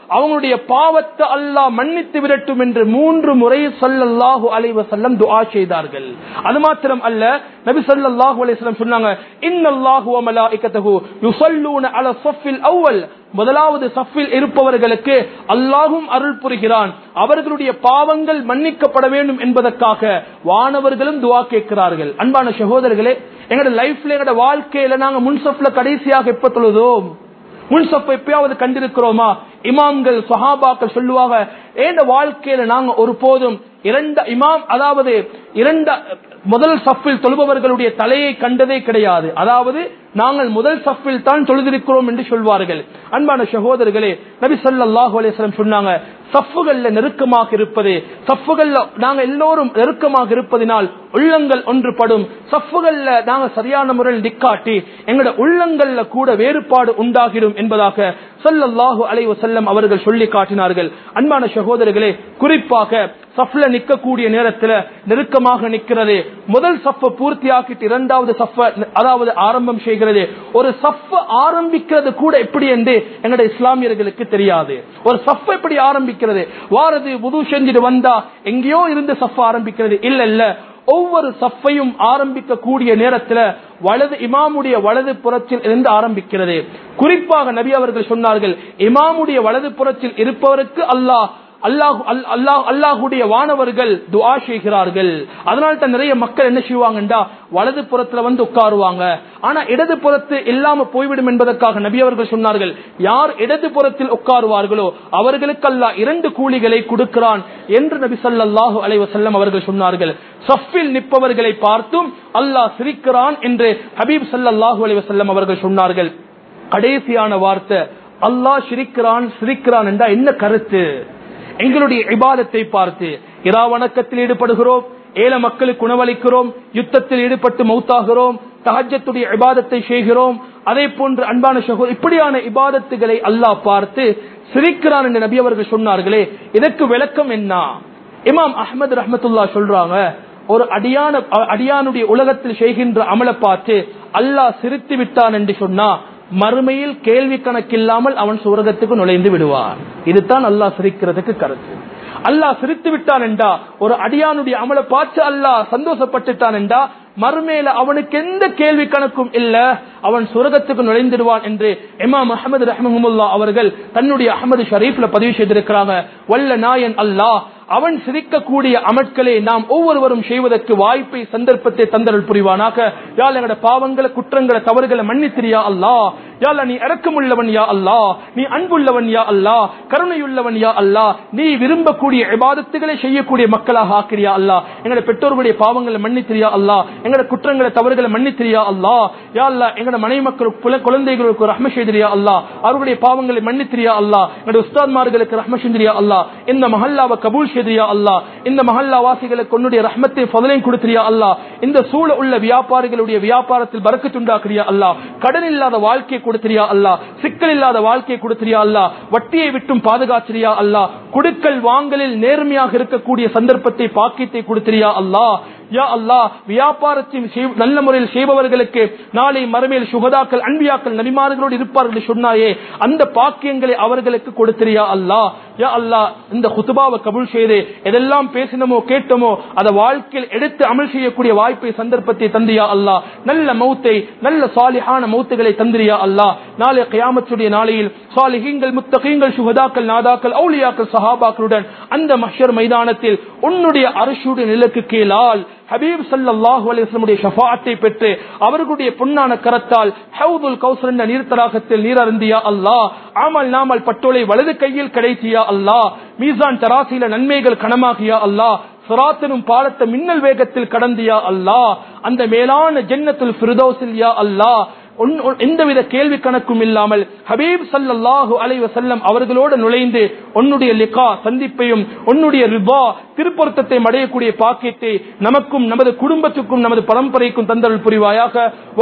அவங்களுடைய பாவத்தை அல்லாஹ் மன்னித்து விடட்டும் என்று மூன்று முறை சல்லல்லாஹு அலைஹி வஸல்லம் துஆ செய்தார்கள் அது மாத்திரம் அல்ல நபி ஸல்லல்லாஹு அலைஹி வஸல்லம் சொன்னாங்க இன்னல்லாஹு வ மலாயிகத்துஹு யுஸல்லூன அலா ஸஃபில் அவ்வல் முதலாவது சஃபில் இருப்பவர்களுக்கு அல்லாஹும் அருள் புரிகிறான் அவர்களுடைய பாவங்கள் மன்னிக்கப்பட வேண்டும் என்பதற்காக வானவர்களும் துவா கேட்கிறார்கள் அன்பான சகோதரர்களே எங்களோட லைஃப்ல எங்களோட வாழ்க்கையில நாங்க முன்சப்ல கடைசியாக எப்ப தொழுதோம் முன்சப்ப எப்பயாவது கண்டிருக்கிறோமா இமாம்கள் சஹாபாக்கள் சொல்லுவாங்க ஏண்ட வாழ்க்கையில நாங்க ஒரு போதும் இரண்ட இமாம் அதாவது இரண்ட முதல் சஃபில் தொழுபவர்களுடைய தலையை கண்டதே கிடையாது அதாவது நாங்கள் முதல் சஃபில் தான் தொழுதிருக்கிறோம் என்று சொல்வார்கள் அன்பான சகோதரர்களே நபி ஸல்லல்லாஹு அலைஹி வஸல்லம் சொன்னாங்க சஃப்புகள்ல நெருக்கமாக இருப்பது சஃப்புகள்ல நாங்க எல்லோரும் நெருக்கமாக இருப்பதினால் உள்ளங்கள் ஒன்றுபடும் சஃப்புகள்ல நாங்க சரியான முறையில் நிக்காட்டி எங்களோட உள்ளங்கள்ல கூட வேறுபாடு உண்டாகிடும் என்பதாக ஸல்லல்லாஹு அலைஹி வஸல்லம் அவர்கள் சொல்லி காட்டினார்கள் அன்பான சகோதரர்களே குறிப்பாக சஃப்ல நிக்கக்கூடிய நேரத்துல நெருக்கமாக நிக்கிறது முதல் சஃப்ப பூர்த்தியாக்கிட்டு இரண்டாவது சஃப்ப அதாவது ஆரம்பம் செய்கிறது ஒரு சஃப்ப ஆரம்பிக்கிறது கூட எப்படி என்று எங்களுடைய இஸ்லாமியர்களுக்கு தெரியாது ஒரு சஃப்ப எப்படி ஆரம்பிக்கிறது வாரது புது செஞ்சுட்டு வந்தா எங்கேயோ இருந்து சஃப்ப ஆரம்பிக்கிறது இல்ல இல்ல ஒவ்வொரு சஃப்பையும் ஆரம்பிக்க கூடிய நேரத்தில் வலது இமாமுடைய வலது புறத்தில் இருந்து ஆரம்பிக்கிறது குறிப்பாக நபி அவர்கள் சொன்னார்கள் இமாமுடைய வலது புறத்தில் இருப்பவருக்கு அல்லாஹ் அல்லாஹ் அல்லாஹ் அல்லாஹுடைய வானவர்கள் துஆ செய்கிறார்கள் அதனால தான் நிறைய மக்கள் என்ன செய்வாங்கண்டா வலது புறத்துல வந்து உட்காருவாங்க ஆனா இடது புறத்து இல்லாம போய்விடும் என்பதற்காக நபி அவர்கள் சொன்னார்கள் யார் இடது புறத்தில் உட்காருவார்களோ அவர்களுக்கு அல்லாஹ் இரண்டு கூலிகளை கொடுக்கிறான் என்று நபி ஸல்லல்லாஹு அலைஹி வஸல்லம் அவர்கள் சொன்னார்கள் சஃபில் நிற்பவர்களை பார்த்தும் அல்லாஹ் சிரிக்கிறான் என்று ஹபீப் ஸல்லல்லாஹு அலைஹி வஸல்லம் அவர்கள் சொன்னார்கள் கடைசியான வார்த்தை அல்லாஹ் சிரிக்கிறான் சிரிக்கிறான் என்றா என்ன கருத்து எங்களுடைய இபாதத்தை பார்த்து இரா வணக்கத்தில் ஈடுபடுகிறோம் ஏழை மக்களுக்கு உணவளிக்கிறோம் யுத்தத்தில் ஈடுபட்டு மௌத்தாகிறோம் தஹஜத்துடைய இபாதத்தை செய்கிறோம் அதே போன்று அன்பான சகோதரர் இப்படியான இபாதத்துகளை அல்லாஹ் பார்த்து சிரிக்கிறான் என்று நபி அவர்கள் சொன்னார்களே இதற்கு விளக்கம் என்ன இமாம் அஹமது ரஹமத்துல்லா சொல்றாங்க ஒரு அடியான அடியானுடைய உலகத்தில் செய்கின்ற அமலை பார்த்து அல்லாஹ் சிரித்து விட்டான் என்று சொன்னா மறுமையில் கேள்வி கணக்கில்லாமல் அவன் சுரகத்துக்கு நுழைந்து விடுவான் இதுதான் அல்லாஹ் சிரிக்கிறதுக்கு கருத்து அல்லாஹ் சிரித்து விட்டான் என்றா ஒரு அடியானுடைய அமலை பார்த்து அல்லாஹ் சந்தோஷப்பட்டுட்டான் என்றா மறுமையில அவனுக்கு எந்த கேள்வி கணக்கும் இல்ல அவன் சுரகத்துக்கு நுழைந்திடுவான் என்று இமாம் அஹமது ரஹமுல்லா அவர்கள் தன்னுடைய அஹமது ஷரீப்ல பதிவு செய்திருக்கிறாங்க வல்ல நாயன் அல்லாஹ் அவன் சிரிக்கக்கூடிய அமட்களை நாம் ஒவ்வொருவரும் செய்வதற்கு வாய்ப்பை சந்தர்ப்பத்தை தந்தரல் புரிவானாக யாழ் எங்கட பாவங்களை குற்றங்களை தவறுகளை மன்னித்திரியா அல்லா யாழ் நீ இறக்கமுள்ளவன் யா அல்லா நீ அன்புள்ளவன் யா அல்லா கருணையுள்ளவன் யா அல்லா நீ விரும்பக்கூடிய இபாதத்துகளை செய்யக்கூடிய மக்களாக ஆக்கிரியா அல்லா எங்கட பெற்றோர்களுடைய பாவங்களை மன்னித்திரியா அல்லா எங்கட குற்றங்களை தவறுகளை மன்னித்திரியா அல்லா யா அல்லா எங்கட மனை மக்களுக்கு குழந்தைகளுக்கு ரஹ்ம செய்திரியா அல்லா அவர்களுடைய பாவங்களை மன்னித்திரியா அல்லா எங்கட உஸ்தாத்மார்களுக்கு ரஹ்ம செஞ்சிரியா அல்லா இந்த மஹல்லாவை கபூல் செய்தியா அல்லா இந்த மஹல்லா வாசிகளுக்கு உன்னுடைய ரஹ்மத்தை பதலையும் கொடுத்திரியா அல்லா இந்த சூழ உள்ள வியாபாரிகளுடைய வியாபாரத்தில் பறக்கத்துண்டாக்குறியா அல்லா கடன் இல்லாத வாழ்க்கையை கொடுத்திரியா அல்லா சிக்கல் இல்லாத வாழ்க்கையை கொடுத்திரியா அல்லா வட்டியை விட்டும் பாதுகாத்திரியா அல்லா குடுக்கல் வாங்கலில் நேர்மையாக இருக்கக்கூடிய சந்தர்ப்பத்தை பாக்கியத்தை கொடுத்திரியா அல்லா யா அல்லா வியாபாரத்தின் நல்ல முறையில் செய்பவர்களுக்கு நாளை மறுமையில் சுகதாக்கள் அன்பியாக்கள் நபிமார்களோடு இருப்பார்கள் சொன்னாயே அந்த பாக்கியங்களை அவர்களுக்கு கொடுத்திரியா அல்லா யா அல்லா இந்த குத்துபாவை கபுல் செய்து எதெல்லாம் பேசினமோ கேட்டோமோ அதை வாழ்க்கையில் எடுத்து அமல் செய்யக்கூடிய வாய்ப்பை சந்தர்ப்பத்தை தந்தியா அல்லா நல்ல மௌத்தை நல்ல சாலிஹான மௌத்துகளை தந்திரியா அல்லா நாளை கயாமத்துடைய நாளையில் சாலிஹீங்கள் முத்தகீங்கள் சுகதாக்கள் நாதாக்கள் அவுலியாக்கள் சஹாபாக்களுடன் அந்த மஷர் மைதானத்தில் உன்னுடைய அரசுடைய நிலக்கு கீழால் ஹபீப் சல்லாஹு அலிஸ்லமுடைய ஷஃபாத்தை பெற்று அவர்களுடைய பொன்னான கரத்தால் ஹவுதுல் கௌசர் என்ற நீர்த்தராகத்தில் நீரருந்தியா அல்லாஹ் ஆமல் நாமல் பட்டோலை வலது கையில் கிடைத்தியா அல்லாஹ் மீசான் தராசியில நன்மைகள் கனமாகியா அல்லாஹ் சுராத்தினும் பாலத்தை மின்னல் வேகத்தில் கடந்தியா அல்லாஹ் அந்த மேலான ஜென்னத்துல் ஃபிர்தௌசில் யா அல்லாஹ் எந்தவித கேள்வி கணக்கும் இல்லாமல் ஹபீப் சல்லாஹு அலைவ செல்லம் அவர்களோடு நுழைந்து உன்னுடைய லிகா சந்திப்பையும் உன்னுடைய ரிபா திருப்பொருத்தத்தை அடையக்கூடிய பாக்கியத்தை நமக்கும் நமது குடும்பத்துக்கும் நமது பரம்பரைக்கும் தந்தல் புரிவாயாக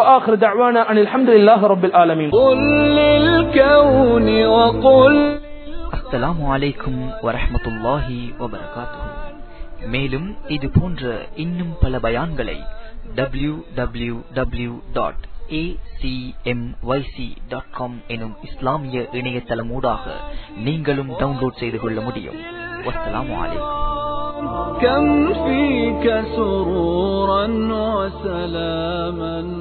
அஸ்ஸலாமு அலைக்கும் வரஹமத்துல்லாஹி வபரகாத்துஹு மேலும் இது போன்ற இன்னும் பல பயான்களை W W W dot acmyc.com எனும் இஸ்லாமிய இணையதளமூடாக நீங்களும் டவுன்லோட் செய்து கொள்ள முடியும் வஸ்ஸலாமு அலைக்கும் كم فيك سرورا وسلاما